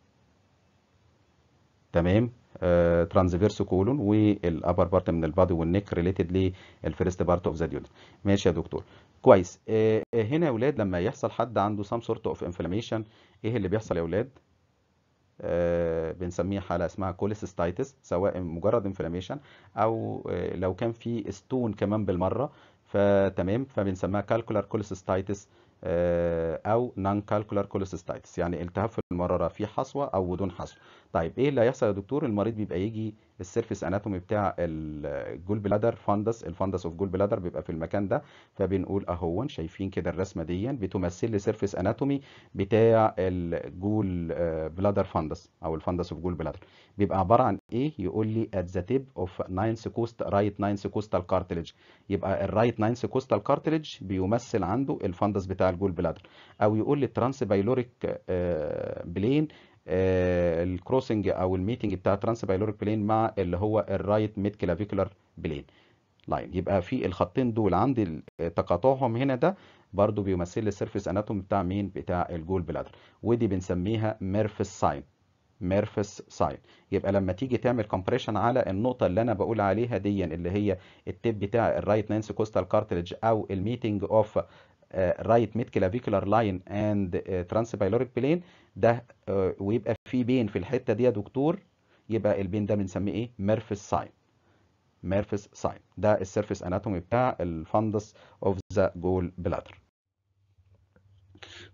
تمام ترانسفيرس كولون والابر بارت من البادي والنيك ريليتد للفيرست بارت اوف ذا ديودر ماشي يا دكتور كويس آه هنا يا اولاد لما يحصل حد عنده سام سورت اوف انفلاميشن ايه اللي بيحصل يا اولاد آه بنسميها حاله اسمها كوليسيستايتس سواء مجرد انفلاميشن او آه لو كان في ستون كمان بالمره فتمام فبنسميها كالكولار كوليسيستايتس او نون كالكولار كوليسيستايتس يعني التهاب في المراره في حصوه او بدون حصوه طيب ايه اللي هيحصل يا دكتور المريض بيبقى يجي السيرفيس اناتومي بتاع الجول بلادر فاندس الفاندس اوف جول بلادر بيبقى في المكان ده فبنقول اهون شايفين كده الرسمه دي بتمثل لي سيرفيس اناتومي بتاع الجول بلادر فاندس او الفاندس اوف جول بلادر بيبقى عباره عن ايه يقول لي ات ذا تيب اوف ناينث كوست رايت ناينث كوستال كارتلج يبقى الرايت ناينث كوستال كارتلج بيمثل عنده الفاندس بتاع الجول بلادر او يقول لي الترانس بايلوريك بلين الكروسنج او الميتنج بتاع ترانس بايلوريك بلين مع اللي هو الرايت ميد كلافيكولار بلين لاين يبقى في الخطين دول عند تقاطعهم هنا ده برضو بيمثل لي السيرفيس اناتومي بتاع مين بتاع الجول بلادر ودي بنسميها ميرفس ساين ميرفس ساين يبقى لما تيجي تعمل كومبريشن على النقطه اللي انا بقول عليها دي اللي هي التيب بتاع الرايت نانس كوستال كارتلج او الميتنج اوف رايت ميد كلافيكولار لاين اند ترانس بايلوريك بلين ده uh, ويبقى في بين في الحته دي يا دكتور يبقى البين ده بنسميه ايه ميرفس ساين ميرفس ساين ده السيرفيس اناتومي بتاع الفندس اوف ذا جول بلادر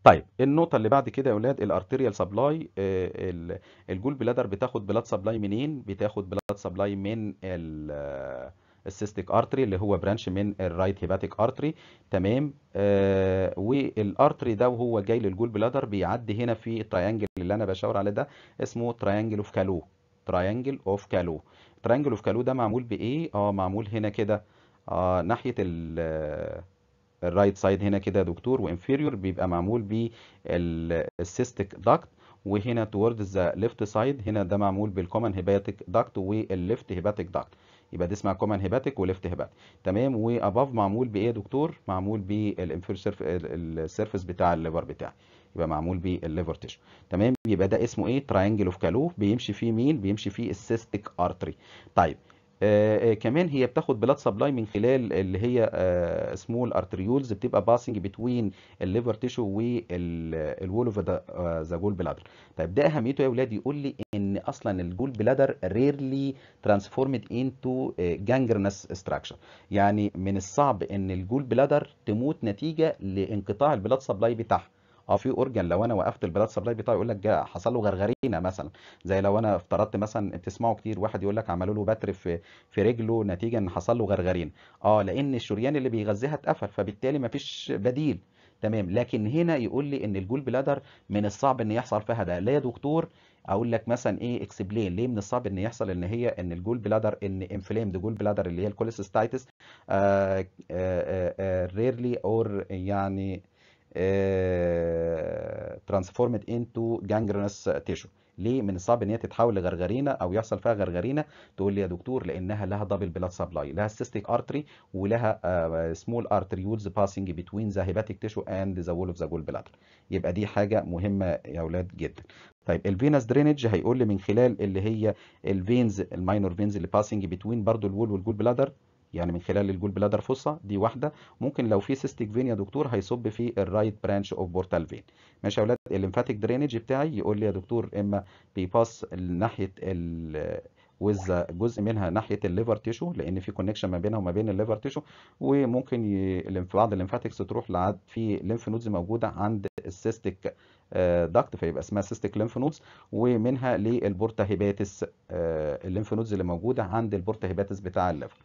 طيب النقطة اللي بعد كده يا ولاد الارتيريال سبلاي الجول بلادر بتاخد بلاد سبلاي منين؟ بتاخد بلاد سبلاي من السيستيك ارتري اللي هو برانش من الرايت هيباتيك ارتري تمام آه والارتري ده وهو جاي للجول بلادر بيعدي هنا في التراينجل اللي انا بشاور عليه ده اسمه تراينجل اوف كالو تراينجل اوف كالو تراينجل اوف كالو ده معمول بايه؟ اه معمول هنا كده آه ناحية ال الرايت سايد هنا كده يا دكتور وانفيريور بيبقى معمول بالسيستيك داكت وهنا توورد ذا ليفت سايد هنا ده معمول بالكومن هيباتيك داكت والليفت هيباتيك داكت يبقى دي اسمها كومن هيباتيك وليفت هيباتيك تمام واباف معمول بايه يا دكتور معمول بالانفير السيرفيس بتاع الليفر بتاعي يبقى معمول بالليفر تيشو تمام يبقى ده اسمه ايه تراينجل اوف كالو بيمشي فيه مين بيمشي فيه السيستيك ارتري طيب آه آه كمان هي بتاخد بلاد سبلاي من خلال اللي هي آه سمول ارتريولز بتبقى باسنج بتوين الليفر تيشو والوول اوف ذا جول بلادر طيب ده اهميته يا اولاد يقول لي ان اصلا الجول بلادر ريرلي ترانسفورمد انتو جانجرنس ستراكشر يعني من الصعب ان الجول بلادر تموت نتيجه لانقطاع البلاد سبلاي بتاعها اه في اورجان لو انا وقفت البلاد سبلاي بتاعه يقول لك حصل له غرغرينه مثلا زي لو انا افترضت مثلا بتسمعوا كتير واحد يقول لك عملوا له بتر في في رجله نتيجه ان حصل له غرغرينه اه لان الشريان اللي بيغذيها اتقفل فبالتالي مفيش بديل تمام لكن هنا يقول لي ان الجول بلادر من الصعب ان يحصل فيها ده لا يا دكتور اقول لك مثلا ايه اكسبلين ليه من الصعب ان يحصل ان هي ان الجول بلادر ان انفلامد جول بلادر اللي هي الكوليسيستايتس ريرلي اور يعني ترانسفورمد انتو جانجرنس تيشو ليه من الصعب ان هي تتحول لغرغرينه او يحصل فيها غرغرينه تقول لي يا دكتور لانها لها دبل بلاد سبلاي لها سيستيك ارتري ولها سمول ارتريولز باسنج بتوين ذا هيباتيك تيشو اند ذا وول اوف ذا جول بلادر يبقى دي حاجه مهمه يا اولاد جدا طيب الفينس درينج هيقول لي من خلال اللي هي الفينز الماينور فينز اللي باسنج بتوين برضو الوول والجول بلادر يعني من خلال الجول بلادر فوسا دي واحده ممكن لو في سيستيك فين يا دكتور هيصب في الرايت برانش اوف بورتال فين ماشي يا اولاد الليمفاتيك درينج بتاعي يقول لي يا دكتور اما بيباس ناحيه ال وز جزء منها ناحيه الليفر تيشو لان في كونكشن ما بينها وما بين الليفر تيشو وممكن ي... بعض الليمفاتكس تروح لعد في ليمف نودز موجوده عند السيستيك داكت فيبقى اسمها سيستيك ليمف نودز ومنها للبورتا هيباتس الليمف نودز اللي موجوده عند البورتا هيباتس بتاع الليفر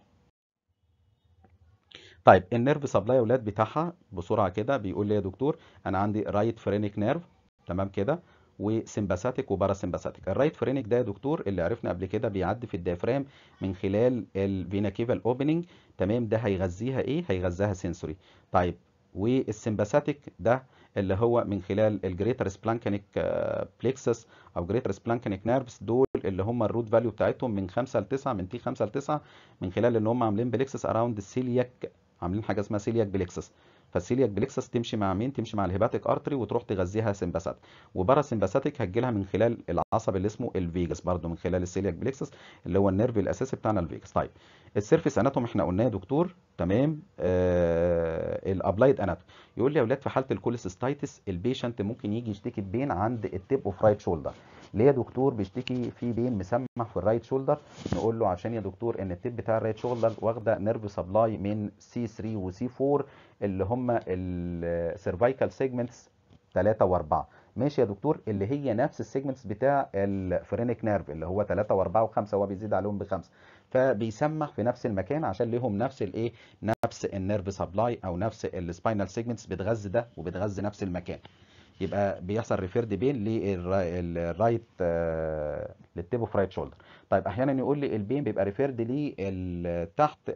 طيب النيرف سبلاي يا اولاد بتاعها بسرعه كده بيقول لي يا دكتور انا عندي رايت فرينيك نيرف تمام كده وسمباثيك وباراسمباثيك الرايت فرينيك ده يا دكتور اللي عرفنا قبل كده بيعدي في الديافرام من خلال الفينا كيفال اوبننج تمام ده هيغذيها ايه هيغذيها سنسوري طيب والسمباثيك ده اللي هو من خلال الجريتر سبلانكنيك بليكسس او جريتر سبلانكنيك نيرفز دول اللي هم الروت فاليو بتاعتهم من 5 ل 9 من تي 5 ل 9 من خلال ان هم عاملين بليكسس اراوند السيلياك عاملين حاجه اسمها سيلياك بليكسس فالسيلياك بليكسس تمشي مع مين تمشي مع الهيباتيك ارتري وتروح تغذيها سمباثيك وبارا سمباثيك هتجي لها من خلال العصب اللي اسمه الفيجاس برضو من خلال السيلياك بليكسس اللي هو النيرف الاساسي بتاعنا الفيجاس طيب السيرفيس اناتوم احنا قلناه يا دكتور تمام آه الابلايد اناتوم يقول لي يا اولاد في حاله الكوليسيستايتس البيشنت ممكن يجي يشتكي بين عند التيب اوف رايت شولدر ليه يا دكتور بيشتكي في بين مسمح في الرايت شولدر نقول له عشان يا دكتور ان التيب بتاع الرايت شولدر واخده نيرف سبلاي من سي 3 وسي 4 اللي هم السيرفايكال سيجمنتس 3 و4 ماشي يا دكتور اللي هي نفس السيجمنتس بتاع الفرينيك نيرف اللي هو 3 و4 و5 هو بيزيد عليهم بخمسه فبيسمح في نفس المكان عشان ليهم نفس الايه نفس النيرف سبلاي او نفس السباينال سيجمنتس بتغذي ده وبتغذي نفس المكان يبقى بيحصل ريفيرد بين للرايت للتيب اوف رايت شولدر طيب احيانا يقول لي البين بيبقى ريفيرد لي تحت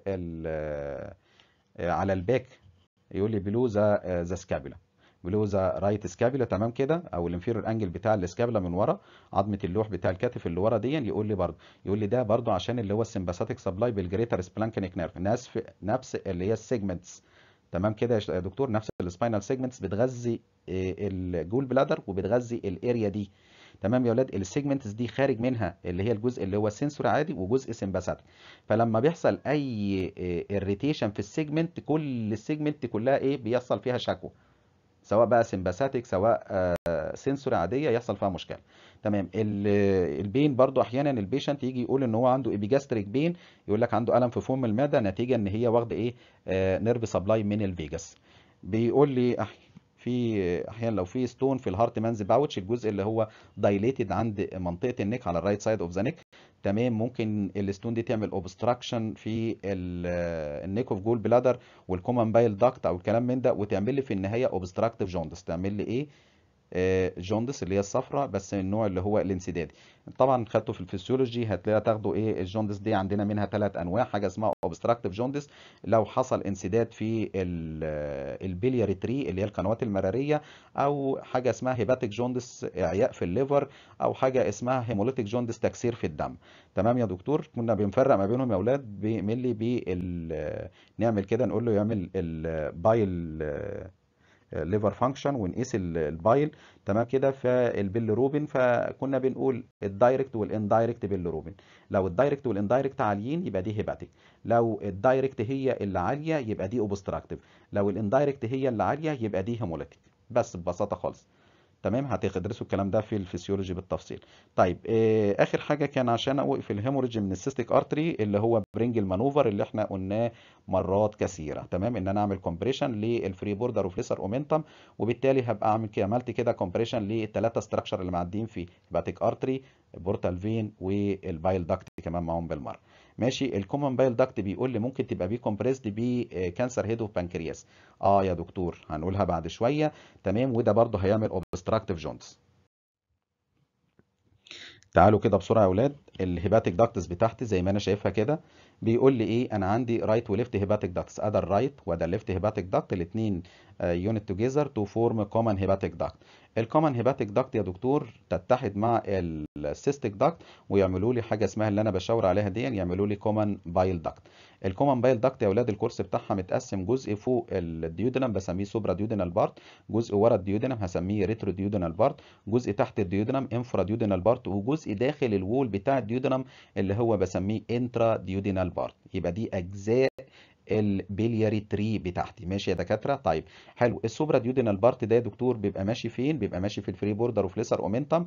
على الباك يقول لي بلو ذا ذا سكابولا بلو ذا رايت سكابولا تمام كده او الانفيرور انجل بتاع السكابولا من ورا عظمه اللوح بتاع الكتف اللي ورا دي يقول لي برضه يقول لي ده برضه عشان اللي هو السمباثيك سبلاي بالجريتر سبلانكنيك نيرف نفس نفس اللي هي السيجمنتس تمام كده يا دكتور نفس السباينال سيجمنتس بتغذي الجول بلادر وبتغذي الاريا دي تمام يا ولاد السيجمنتس دي خارج منها اللي هي الجزء اللي هو سنسوري عادي وجزء سمباثيك فلما بيحصل اي اريتيشن في السيجمنت كل السيجمنت كلها ايه بيحصل فيها شكوى سواء بقى سمباثيك سواء سنسوري عاديه يحصل فيها مشكله تمام البين برضو احيانا البيشنت يجي يقول ان هو عنده ايبيجاستريك بين يقول لك عنده الم في فم المعده نتيجه ان هي واخده ايه نيرف سبلاي من الفيجاس بيقول لي في احيانا لو في ستون في الهارت مانز باوتش الجزء اللي هو دايليتد عند منطقه النك على الرايت سايد اوف ذا نيك تمام ممكن الستون دي تعمل اوبستراكشن في النيك اوف جول بلادر والكومن بايل داكت او الكلام من ده وتعمل لي في النهايه اوبستراكتيف جوندس تعمل لي ايه آه، جوندس اللي هي الصفراء بس النوع اللي هو الانسدادي طبعا خدته في الفسيولوجي هتلاقي تاخدوا ايه الجوندس دي عندنا منها ثلاث انواع حاجه اسمها اوبستراكتيف جوندس لو حصل انسداد في البلياري تري اللي هي القنوات المراريه او حاجه اسمها هيباتيك جوندس اعياء في الليفر او حاجه اسمها هيموليتيك جوندس تكسير في الدم تمام يا دكتور كنا بنفرق ما بينهم يا اولاد بملي بال نعمل كده نقول له يعمل البايل ليفر فانكشن ونقيس ال- البايل تمام كده فالبيلروبين فكنا بنقول الدايركت والاندايركت بيلروبين لو الدايركت والاندايركت عاليين يبقى دي هيباتيك لو الدايركت هي اللي عاليه يبقى دي اوبستراكتيف لو الاندايركت هي اللي عاليه يبقى دي هيموليتيك بس ببساطه خالص تمام هتدرسوا الكلام ده في الفسيولوجي بالتفصيل طيب آه اخر حاجه كان عشان اوقف الهيموريدج من السيستيك ارتري اللي هو برينجل مانوفر اللي احنا قلناه مرات كثيره تمام ان انا اعمل كومبريشن للفري بوردر اوف ليسر اومنتم وبالتالي هبقى اعمل كده عملت كده كومبريشن للثلاثه ستراكشر اللي معديين في هيباتيك ارتري بورتال فين والبايل داكت كمان معاهم بالمره ماشي الكومن بايل داكت بيقول لي ممكن تبقى بيه كومبريسد بكانسر هيد اوف بانكرياس اه يا دكتور هنقولها بعد شويه تمام وده برضه هيعمل اوبستراكتيف جونز تعالوا كده بسرعه يا اولاد الهيباتيك داكتس بتاعتي زي ما انا شايفها كده بيقول لي ايه انا عندي رايت وليفت هيباتيك داكتس ادا الرايت وده الليفت هيباتيك داكت الاثنين يونت توجذر تو فورم كومن هيباتيك داكت الكومن هيباتيك داكت يا دكتور تتحد مع السيستيك داكت ويعملوا لي حاجه اسمها اللي انا بشاور عليها دي يعملوا لي كومن بايل داكت الكومن بايل داكت يا اولاد الكورس بتاعها متقسم جزء فوق الديودنم بسميه سوبرا ديودنال بارت جزء ورا الديودنم هسميه ريترو ديودنال بارت جزء تحت الديودنم انفرا ديودنال بارت وجزء داخل الوول بتاع الديودنم اللي هو بسميه انترا ديودنال بارت يبقى دي اجزاء البلياري تري بتاعتي ماشي يا دكاتره طيب حلو السوبرا ديودينال بارت ده يا دكتور بيبقى ماشي فين بيبقى ماشي في الفري بوردر اوف ليسر اومنتم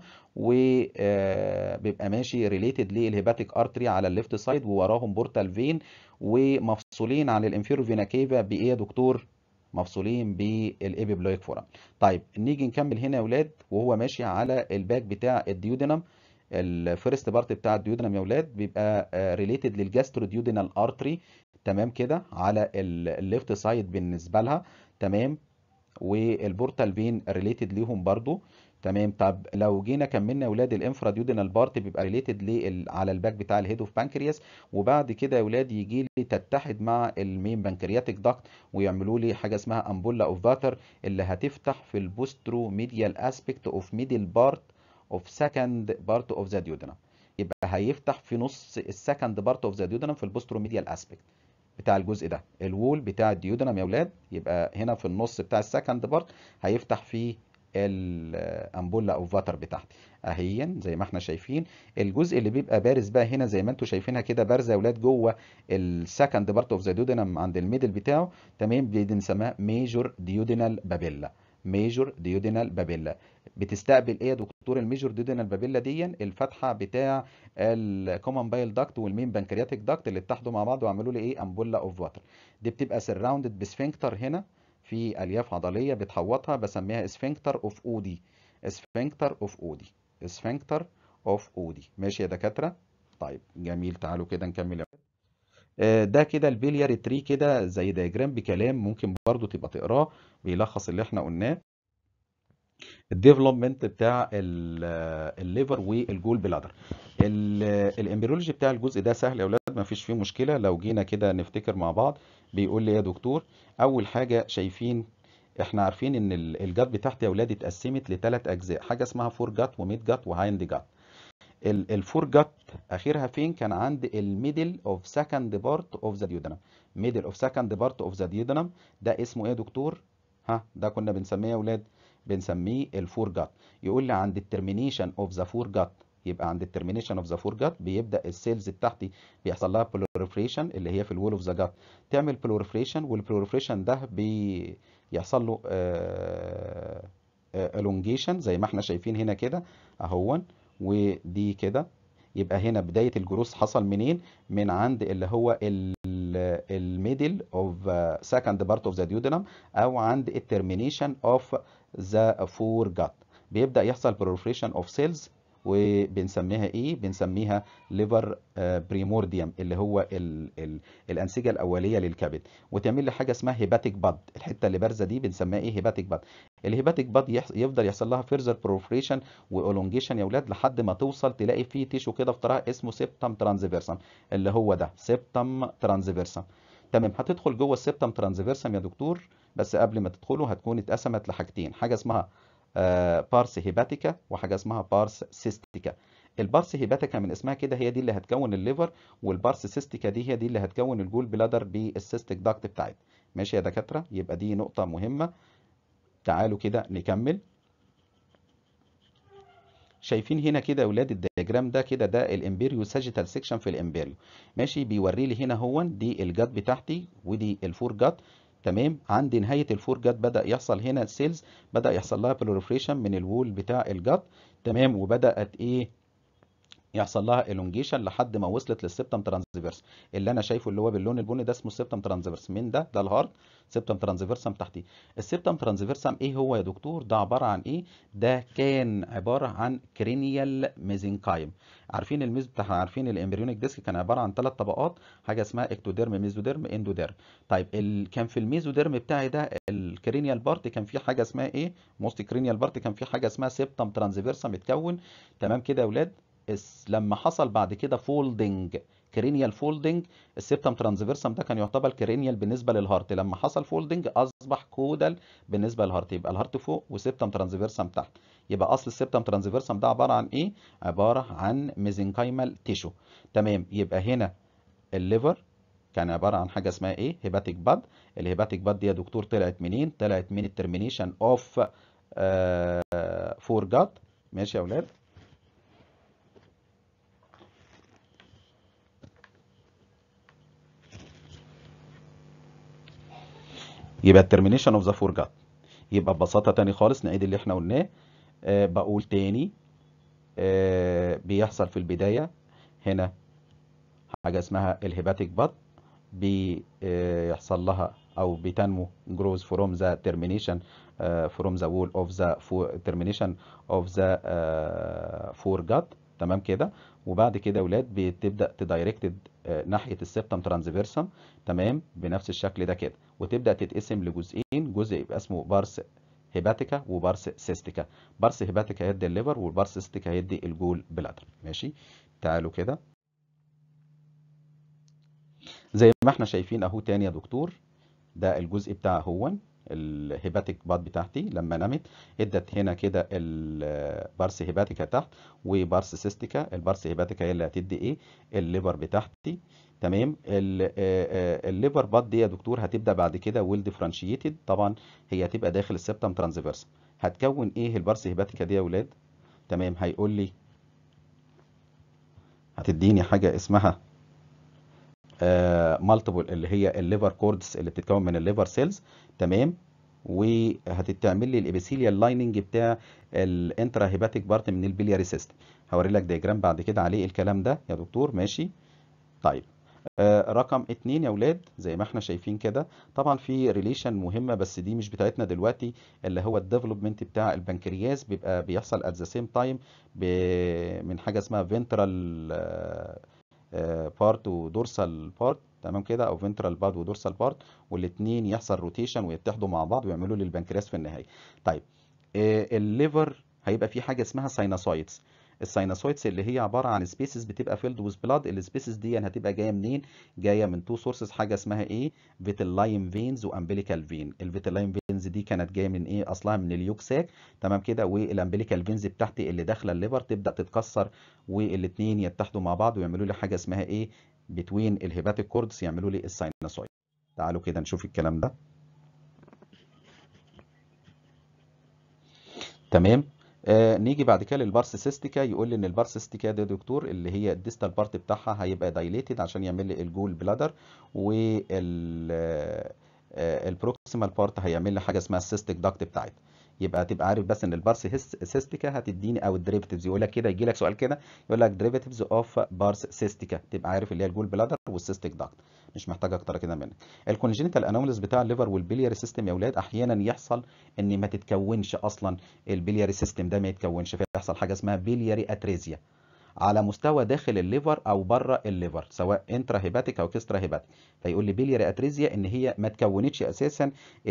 وبيبقى ماشي ريليتد للهيباتيك ارتري على الليفت سايد ووراهم بورتال فين ومفصولين عن الانفيرو فينا كيفا بايه يا دكتور مفصولين بالابيبلويك فورم طيب نيجي نكمل هنا يا اولاد وهو ماشي على الباك بتاع الديودينم الفيرست بارت بتاع الديودينم يا اولاد بيبقى ريليتد للجاسترو ديودينال ارتري تمام كده على الليفت سايد بالنسبه لها تمام والبورتال فين ريليتد ليهم برضو تمام طب لو جينا كملنا يا اولاد الانفرا ديودينال بارت بيبقى ريليتد لل... على الباك بتاع الهيد اوف بانكرياس وبعد كده يا اولاد يجي لي تتحد مع المين بانكرياتيك داكت ويعملوا لي حاجه اسمها امبولا اوف فاتر اللي هتفتح في البوسترو ميديال اسبيكت اوف ميدل بارت اوف سكند بارت اوف ذا ديودينم يبقى هيفتح في نص السكند بارت اوف ذا ديودينم في البوسترو ميديال اسبيكت بتاع الجزء ده الوول بتاع الديودنم يا اولاد يبقى هنا في النص بتاع السكند بارت هيفتح فيه الامبولا او فاتر بتاعتي اهيا زي ما احنا شايفين الجزء اللي بيبقى بارز بقى هنا زي ما انتم شايفينها كده بارزه يا اولاد جوه السكند بارت اوف ذا ديودنم عند الميدل بتاعه تمام بنسميها ميجور ديودينال بابيلا ميجور ديودينال بابيلا بتستقبل ايه يا دكتور الميجور ديودينال بابيلا دي الفتحه بتاع الكومن بايل داكت والمين بانكرياتيك داكت اللي اتحدوا مع بعض وعملوا لي ايه امبولا اوف واتر دي بتبقى سراوندد بسفنكتر هنا في الياف عضليه بتحوطها بسميها اسفنكتر اوف اودي اسفنكتر اوف اودي اسفنكتر اوف اودي ماشي يا دكاتره طيب جميل تعالوا كده نكمل ده كده البلياري تري كده زي دياجرام بكلام ممكن برضو تبقى تقراه بيلخص اللي احنا قلناه الديفلوبمنت بتاع الليفر والجول بلادر الامبريولوجي بتاع الجزء ده سهل يا اولاد ما فيش فيه مشكله لو جينا كده نفتكر مع بعض بيقول لي يا دكتور اول حاجه شايفين احنا عارفين ان الجات بتاعتي يا اولاد اتقسمت لثلاث اجزاء حاجه اسمها فور جات وميد جات وهايند جات الفور جات اخرها فين كان عند الميدل اوف سكند بارت اوف ذا ديودنم ميدل اوف سكند بارت اوف ذا ديودنم ده اسمه ايه يا دكتور ها ده كنا بنسميه يا اولاد بنسميه الفور جات يقول لي عند الترمينيشن اوف ذا فور جات يبقى عند الترمينيشن اوف ذا فور جات بيبدا السيلز بتاعتي بيحصل لها بلوريفريشن اللي هي في الوول اوف ذا جات تعمل بلوريفريشن والبلوريفريشن ده بيحصل له الونجيشن زي ما احنا شايفين هنا كده اهون ودي كده يبقى هنا بدايه الجروس حصل منين من عند اللي هو الميدل اوف سكند بارت اوف ذا ديودنم او عند الترمينيشن اوف ذا فور جات بيبدا يحصل بروليفريشن اوف سيلز وبنسميها ايه بنسميها ليفر بريمورديوم اللي هو ال ال الانسجه الاوليه للكبد وتعمل لي حاجه اسمها هيباتيك باد الحته اللي بارزه دي بنسميها ايه هيباتيك باد الهيباتيك باد يفضل يحصل لها فيرزر بروفريشن واولونجيشن يا اولاد لحد ما توصل تلاقي فيه تيشو كده في طريقها اسمه سيبتم ترانزفيرسم اللي هو ده سيبتم ترانزفيرسم تمام هتدخل جوه السيبتم ترانزفيرسم يا دكتور بس قبل ما تدخله هتكون اتقسمت لحاجتين حاجه اسمها بارس هيباتيكا وحاجه اسمها بارس سيستيكا البارس هيباتيكا من اسمها كده هي دي اللي هتكون الليفر والبارس سيستيكا دي هي دي اللي هتكون الجول بلادر بالسيستيك داكت بتاعتها ماشي يا دكاتره يبقى دي نقطه مهمه تعالوا كده نكمل شايفين هنا كده يا اولاد الدياجرام ده كده ده الامبيريو ساجيتال سيكشن في الامبيريو ماشي بيوري لي هنا هو دي الجات بتاعتي ودي الفور جات تمام عند نهايه الفور جات بدا يحصل هنا سيلز بدا يحصل لها بلوريفريشن من الوول بتاع الجات تمام وبدات ايه يحصل لها elongation لحد ما وصلت للسبتم ترانزفيرس اللي انا شايفه اللي هو باللون البني ده اسمه السبتم ترانزفيرس من ده ده الهارت سبتم ترانزفيرسم تحتيه السبتم ترانزفيرسم ايه هو يا دكتور ده عباره عن ايه ده كان عباره عن كرينيال ميزنكايم عارفين الميز بتاع عارفين الامبريونيك ديسك كان عباره عن ثلاث طبقات حاجه اسمها اكتوديرم ميزوديرم اندوديرم طيب ال... كان في الميزوديرم بتاعي ده الكرينيال بارت كان في حاجه اسمها ايه موست كرينيال بارت كان في حاجه اسمها سبتم ترانزفيرسم اتكون تمام كده يا اولاد لما حصل بعد كده فولدنج كرينيال فولدنج السبتم ترانزفيرسم ده كان يعتبر كرينيال بالنسبه للهارت لما حصل فولدنج اصبح كودال بالنسبه للهارت يبقى الهارت فوق وسبتم ترانزفيرسم تحت يبقى اصل السبتم ترانزفيرسم ده عباره عن ايه عباره عن ميزنكايمال تيشو تمام يبقى هنا الليفر كان عباره عن حاجه اسمها ايه هيباتيك باد الهيباتيك باد دي يا دكتور طلعت منين طلعت من الترمينيشن اوف فور جات ماشي يا اولاد يبقى الترمينيشن اوف ذا فور جات يبقى ببساطه تاني خالص نعيد اللي احنا قلناه أه بقول تاني أه بيحصل في البدايه هنا حاجه اسمها الهيباتيك بات بيحصل لها او بتنمو جروز فروم ذا ترمينيشن فروم ذا وول اوف ذا ترمينيشن اوف ذا فور جات تمام كده وبعد كده يا اولاد بتبدا تدايركتد ناحيه السبتم ترانزفيرسم تمام بنفس الشكل ده كده وتبدا تتقسم لجزئين جزء يبقى اسمه بارس هيباتيكا وبارس سيستيكا بارس هيباتيكا هيدي الليفر والبارس سيستيكا هيدي الجول بلادر ماشي تعالوا كده زي ما احنا شايفين اهو تاني يا دكتور ده الجزء بتاع هون الهيباتيك باد بتاعتي لما نمت ادت هنا كده البارس هيباتيكا تحت وبارس سيستيكا البارس هيباتيكا هي اللي هتدي ايه الليفر بتاعتي تمام الليفر باد دي يا دكتور هتبدا بعد كده ويل ديفرنشيتد طبعا هي هتبقى داخل السبتم ترانزفيرس هتكون ايه البارس هيباتيكا دي يا اولاد تمام هيقول لي هتديني حاجه اسمها مالتيبل اللي هي الليفر كوردز اللي بتتكون من الليفر سيلز تمام وهتتعمل لي الابيثيليال لايننج بتاع الانترا هيباتيك بارت من البلياري سيستم هوري لك دياجرام بعد كده عليه الكلام ده يا دكتور ماشي طيب آه رقم اتنين يا ولاد زي ما احنا شايفين كده طبعا في ريليشن مهمة بس دي مش بتاعتنا دلوقتي اللي هو الديفلوبمنت بتاع البنكرياس بيبقى بيحصل ات ذا سيم تايم من حاجة اسمها فينترال بارت ودورسال بارت تمام كده او فينترال باد ودورسال بارت والاثنين يحصل روتيشن ويتحدوا مع بعض ويعملوا لي البنكرياس في النهايه طيب الليفر هيبقى فيه حاجه اسمها ساينوسايتس الساينوسايتس اللي هي عباره عن سبيسز بتبقى فيلد ويز بلاد السبيسز دي هتبقى جايه منين جايه من تو سورسز حاجه اسمها ايه فيتلاين فينز وامبليكال فين الفيتلاين فينز دي كانت جايه من ايه اصلها من اليوك ساك تمام كده والامبليكال فينز بتاعتي اللي داخله الليفر تبدا تتكسر والاثنين يتحدوا مع بعض ويعملوا لي حاجه اسمها ايه بتوين الهيباتيك كوردس يعملوا لي الساينوسايت تعالوا كده نشوف الكلام ده تمام آه نيجي بعد كده للبارس سيستيكا يقول لي ان البارس سيستيكا ده دكتور اللي هي الديستال بارت بتاعها هيبقى دايليتد عشان يعمل لي الجول بلادر وال البروكسيمال بارت هيعمل لي حاجه اسمها السيستيك داكت بتاعتها يبقى تبقى عارف بس ان البارس سيستيكا هتديني او الديريفيتيفز يقول لك كده يجي لك سؤال كده يقول لك ديريفيتيفز اوف بارس سيستيكا تبقى عارف اللي هي الجول بلادر والسيستيك داكت مش محتاج اكتر كده منك الكونجنتال انوماليز بتاع الليفر والبلياري سيستم يا اولاد احيانا يحصل ان ما تتكونش اصلا البلياري سيستم ده ما يتكونش فيحصل حاجه اسمها بلياري اتريزيا على مستوى داخل الليفر او بره الليفر سواء انترا هيباتيك او كسترا هيباتيك فيقول لي بيلياري اتريزيا ان هي ما تكونتش اساسا ال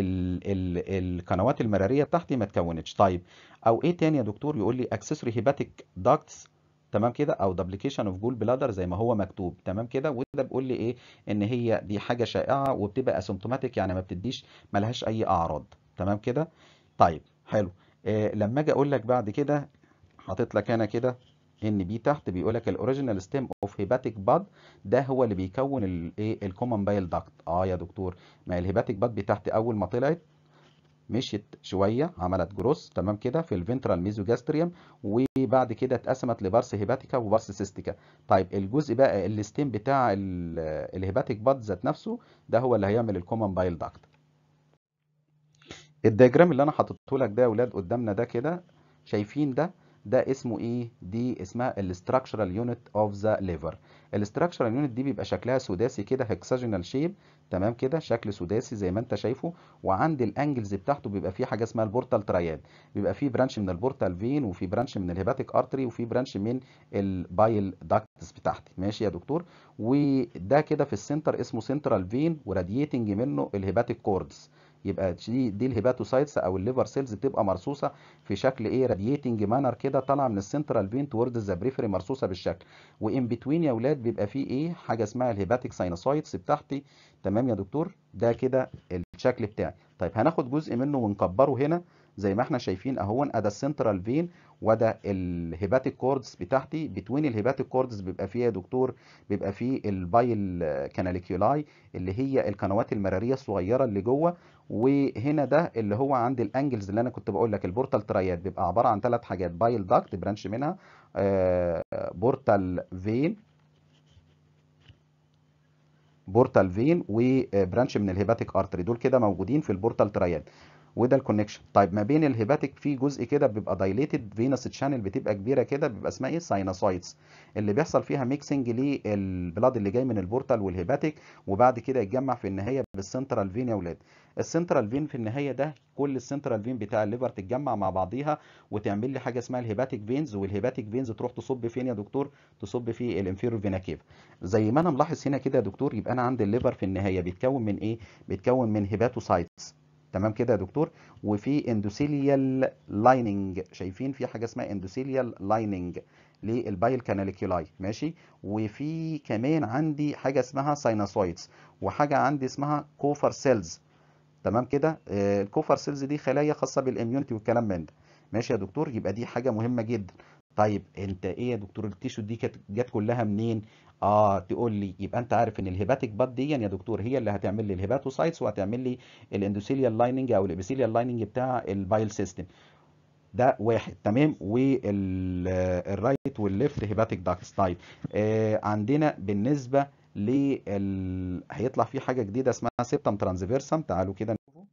ال القنوات المراريه بتاعتي ما تكونتش طيب او ايه تاني يا دكتور يقول لي اكسسوري هيباتيك داكتس تمام كده او دبليكيشن اوف جول بلادر زي ما هو مكتوب تمام كده وده بيقول لي ايه ان هي دي حاجه شائعه وبتبقى اسيمتوماتيك يعني ما بتديش ملهاش اي اعراض تمام كده طيب حلو إيه لما اجي اقول لك بعد كده حاطط لك انا كده ان بي تحت بيقول لك الاوريجينال ستيم اوف هيباتيك باد ده هو اللي بيكون الايه الكومن بايل داكت اه يا دكتور ما الهيباتيك باد بتاعتي اول ما طلعت مشيت شويه عملت جروس تمام كده في الفنترال ميزوجاستريوم وبعد كده اتقسمت لبارس هيباتيكا وبارس سيستيكا طيب الجزء بقى الستيم بتاع الهيباتيك باد ذات نفسه ده هو اللي هيعمل الكومن بايل داكت الدياجرام اللي انا حاططه لك ده يا اولاد قدامنا ده كده شايفين ده ده اسمه ايه دي اسمها الاستراكشرال يونت اوف ذا ليفر الاستراكشرال يونت دي بيبقى شكلها سداسي كده هكساجونال شيب تمام كده شكل سداسي زي ما انت شايفه وعند الانجلز بتاعته بيبقى فيه حاجه اسمها البورتال تراياد بيبقى فيه برانش من البورتال فين وفي برانش من الهيباتيك ارتري وفي برانش من البايل داكتس بتاعتي ماشي يا دكتور وده كده في السنتر اسمه سنترال فين وراديتنج منه الهيباتيك كوردز يبقى دي دي الهيباتوسايتس او الليفر سيلز بتبقى مرصوصه في شكل ايه راديتنج مانر كده طالعه من السنترال فين تورد ذا بريفري مرصوصه بالشكل وان بتوين يا اولاد بيبقى فيه ايه حاجه اسمها الهيباتيك ساينوسايتس بتاعتي تمام يا دكتور ده كده الشكل بتاعي طيب هناخد جزء منه ونكبره هنا زي ما احنا شايفين اهون ادا السنترال فين وده الهيباتيك كوردز بتاعتي بتوين الهيباتيك كوردز بيبقى فيه يا دكتور بيبقى فيه البايل كاناليكيولاي اللي هي القنوات المراريه الصغيره اللي جوه وهنا ده اللي هو عند الانجلز اللي انا كنت بقول لك البورتال ترايات بيبقى عباره عن ثلاث حاجات بايل داكت برانش منها آه بورتال فين بورتال فين وبرانش من الهيباتيك ارتري دول كده موجودين في البورتال ترايات وده الكونكشن طيب ما بين الهيباتيك في جزء كده بيبقى دايليتد فينس تشانل بتبقى كبيره كده بيبقى اسمها ايه ساينوسايتس اللي بيحصل فيها ميكسنج للبلاد اللي جاي من البورتال والهيباتيك وبعد كده يتجمع في النهايه بالسنترال فين يا اولاد السنترال فين في النهايه ده كل السنترال فين بتاع الليفر تتجمع مع بعضيها وتعمل لي حاجه اسمها الهيباتيك فينز والهيباتيك فينز تروح تصب فين يا دكتور تصب في الانفيرور فينا كيف زي ما انا ملاحظ هنا كده يا دكتور يبقى انا عند الليفر في النهايه بيتكون من ايه بيتكون من هيباتوسايتس تمام كده يا دكتور وفي اندوثيليال لايننج شايفين في حاجه اسمها اندوثيليال لايننج للبايل كاناليكيولاي ماشي وفي كمان عندي حاجه اسمها ساينوسويدز وحاجه عندي اسمها كوفر سيلز تمام كده آه الكوفر سيلز دي خلايا خاصه بالاميونيتي والكلام من ده ماشي يا دكتور يبقى دي حاجه مهمه جدا طيب انت ايه يا دكتور التيشو دي كانت جت كلها منين اه تقول لي يبقى انت عارف ان الهيباتيك باد دي يا دكتور هي اللي هتعمل لي الهيباتوسايتس وهتعمل لي الاندوثيليال لايننج او الابيثيليال لايننج بتاع البايل سيستم ده واحد تمام والرايت والليفت هيباتيك داكتس طيب آه عندنا بالنسبه لل هيطلع في حاجه جديده اسمها سيبتم ترانسفيرسم تعالوا كده نشوفه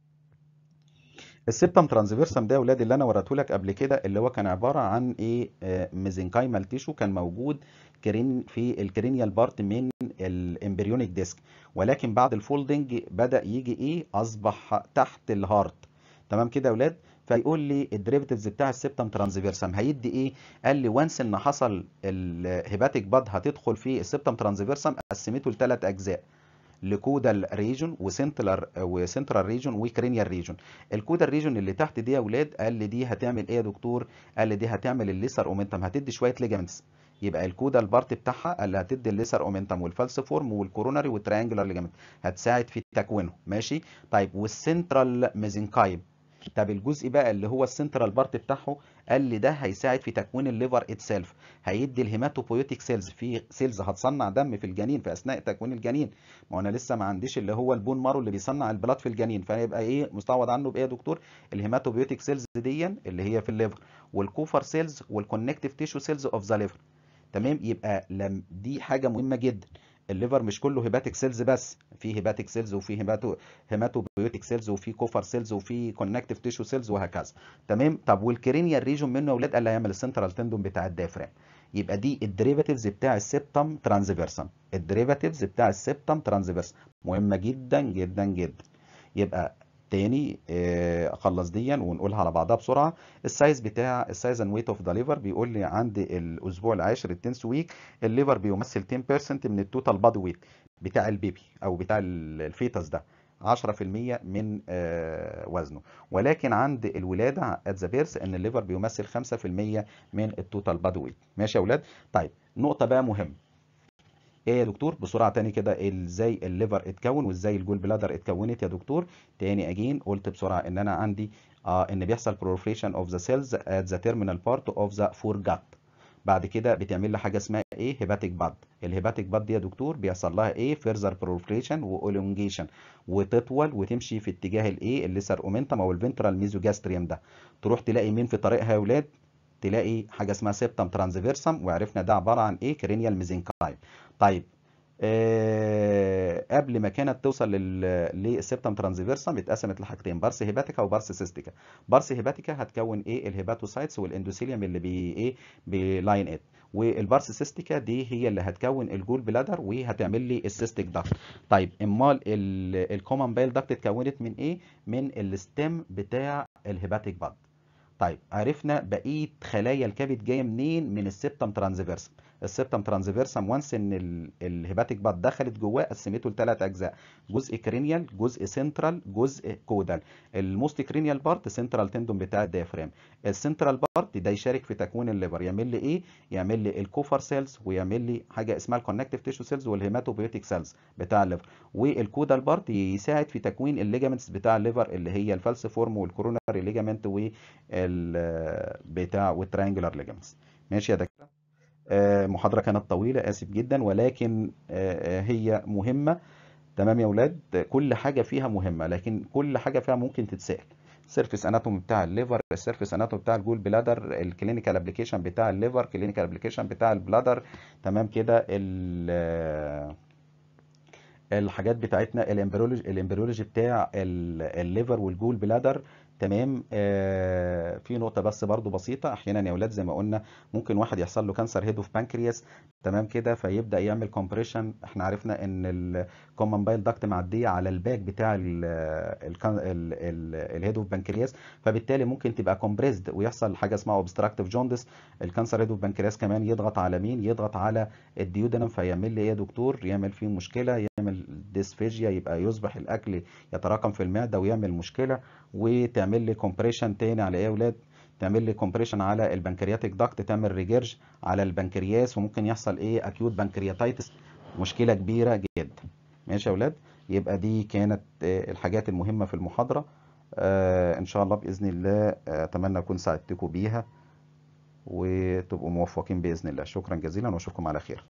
السيبتم ترانسفيرسم ده يا ولاد اللي انا وريته لك قبل كده اللي هو كان عباره عن ايه آه ميزنكايمال تيشو كان موجود كرين في الكرينيال بارت من الامبريونيك ديسك ولكن بعد الفولدنج بدا يجي ايه اصبح تحت الهارت تمام كده يا ولاد فيقول لي الديريفيتيفز بتاع السيبتم ترانسفيرسم هيدي ايه قال لي وانس ان حصل الهيباتيك باد هتدخل في السيبتم ترانسفيرسم قسمته لثلاث اجزاء لكودال ريجون وسنترال وسنترال ريجون وكرينيال ريجون الكودال ريجون اللي تحت دي يا اولاد قال لي دي هتعمل ايه يا دكتور قال لي دي هتعمل الليسر اومنتم هتدي شويه ليجامنتس يبقى الكودال بارت بتاعها اللي هتدي الليسر اومنتم والفالسيفورم والكوروناري والتريانجلر ليجامنت هتساعد في تكوينه ماشي طيب والسنترال ميزنكايم طب الجزء بقى اللي هو السنترال بارت بتاعه قال لي ده هيساعد في تكوين الليفر اتسيلف هيدي الهيماتوبويوتيك سيلز في سيلز هتصنع دم في الجنين في اثناء تكوين الجنين ما انا لسه ما عنديش اللي هو البون مارو اللي بيصنع البلاد في الجنين فيبقى ايه مستعوض عنه بايه يا دكتور الهيماتوبويوتيك سيلز دي اللي هي في الليفر والكوفر سيلز والكونكتيف تيشو سيلز اوف ذا ليفر تمام يبقى لم دي حاجه مهمه جدا الليفر مش كله هيباتيك سيلز بس في هيباتيك سيلز وفي هيماتو هيماتوبيوتيك سيلز وفي كوفر سيلز وفي كونكتيف تيشو سيلز وهكذا تمام طب والكرينيال ريجون منه يا اولاد اللي هيعمل السنترال تندون بتاع الدايفرام يبقى دي الديريفاتيفز بتاع السبتم ترانسفيرسم الديريفاتيفز بتاع السبتم ترانسفيرسم مهمه جدا جدا جدا يبقى تاني آه، اخلص ديا ونقولها على بعضها بسرعه السايز بتاع السايز اند ويت اوف ذا ليفر بيقول لي عند الاسبوع العاشر التنس ويك الليفر بيمثل 10% من التوتال بادي ويت بتاع البيبي او بتاع ال- الفيتس ده 10% من آه، وزنه ولكن عند الولاده ات ذا بيرث ان الليفر بيمثل 5% من التوتال بادي ويت ماشي يا اولاد طيب نقطه بقى مهمه ايه يا دكتور بسرعه تاني كده ازاي الليفر اتكون وازاي الجول بلادر اتكونت يا دكتور تاني اجين قلت بسرعه ان انا عندي آه ان بيحصل proliferation of the cells at the terminal part of the foregut بعد كده بتعمل لي حاجه اسمها ايه هيباتيك باد الهيباتيك باد دي يا دكتور بيحصل لها ايه فيرزر proliferation والونجيشن وتطول وتمشي في اتجاه الايه الليسر اومنتم او الفنترال ميزوجاستريوم ده تروح تلاقي مين في طريقها يا اولاد تلاقي حاجه اسمها سيبتم ترانسفيرسم وعرفنا ده عباره عن ايه كرينيال ميزنكايم طيب آه قبل ما كانت توصل لل- للسيبتم ترانسفيرسم اتقسمت لحاجتين بارس هيباتيكا وبارس سيستيكا بارس هيباتيكا هتكون ايه الهيباتوسايتس والاندوثيليوم اللي بي ايه بلاين ات والبارس سيستيكا دي هي اللي هتكون الجول بلادر وهتعمل لي السيستيك داكت طيب امال الكومن بايل داكت اتكونت من ايه من الستيم بتاع الهيباتيك باد طيب عرفنا بقيه خلايا الكبد جايه منين من السبتم ترانسفيرسم السبتم ترانسفيرسم وانس ان ال- الهيباتيك باد دخلت جواه قسمته لثلاث اجزاء جزء كرينيال جزء سنترال جزء كودال الموست كرينيال بارت سنترال تندون بتاع الديافرام السنترال بارت ده يشارك في تكوين الليفر يعمل لي ايه يعمل لي الكوفر سيلز ويعمل لي حاجه اسمها الكونكتيف تيشو سيلز والهيماتوبيوتيك سيلز بتاع الليفر والكودال بارت يساعد في تكوين الليجامنتس بتاع الليفر اللي هي الفالسيفورم والكوروناري ليجامنت وال بتاع والتريانجلر ليجامنتس ماشي يا دكتور آه، محاضرة كانت طويلة آسف جدا ولكن آه، هي مهمة تمام يا ولاد كل حاجة فيها مهمة لكن كل حاجة فيها ممكن تتسأل السيرفيس اناتومي بتاع الليفر السيرفيس اناتومي بتاع الجول بلادر الكلينيكال ابلكيشن بتاع الليفر كلينيكال ابلكيشن بتاع البلادر تمام كده ال- الحاجات بتاعتنا الامبريولوجي الامبريولوجي بتاع ال- الليفر والجول بلادر تمام آه في نقطة بس برضو بسيطة احيانا يا اولاد زي ما قلنا ممكن واحد يحصل له كانسر هيد اوف بانكرياس تمام كده فيبدأ يعمل كومبريشن احنا عرفنا ان الكومن بايل داكت معدية على الباك بتاع الهيد اوف بانكرياس فبالتالي ممكن تبقى كومبريسد ويحصل حاجة اسمها اوبستراكتيف جوندس الكانسر هيد اوف بانكرياس كمان يضغط على مين يضغط على الديودنم فيعمل لي ايه يا دكتور يعمل فيه مشكلة يعمل ديسفيجيا يبقى يصبح الاكل يتراكم في المعدة ويعمل مشكلة وتعمل لي كومبريشن تاني على ايه يا اولاد تعمل لي كومبريشن على البنكرياتيك داكت تعمل ريجيرج على البنكرياس وممكن يحصل ايه اكيوت بنكرياتايتس مشكله كبيره جدا ماشي يا اولاد يبقى دي كانت آه، الحاجات المهمه في المحاضره آه، ان شاء الله باذن الله آه، اتمنى اكون ساعدتكم بيها وتبقوا موفقين باذن الله شكرا جزيلا واشوفكم على خير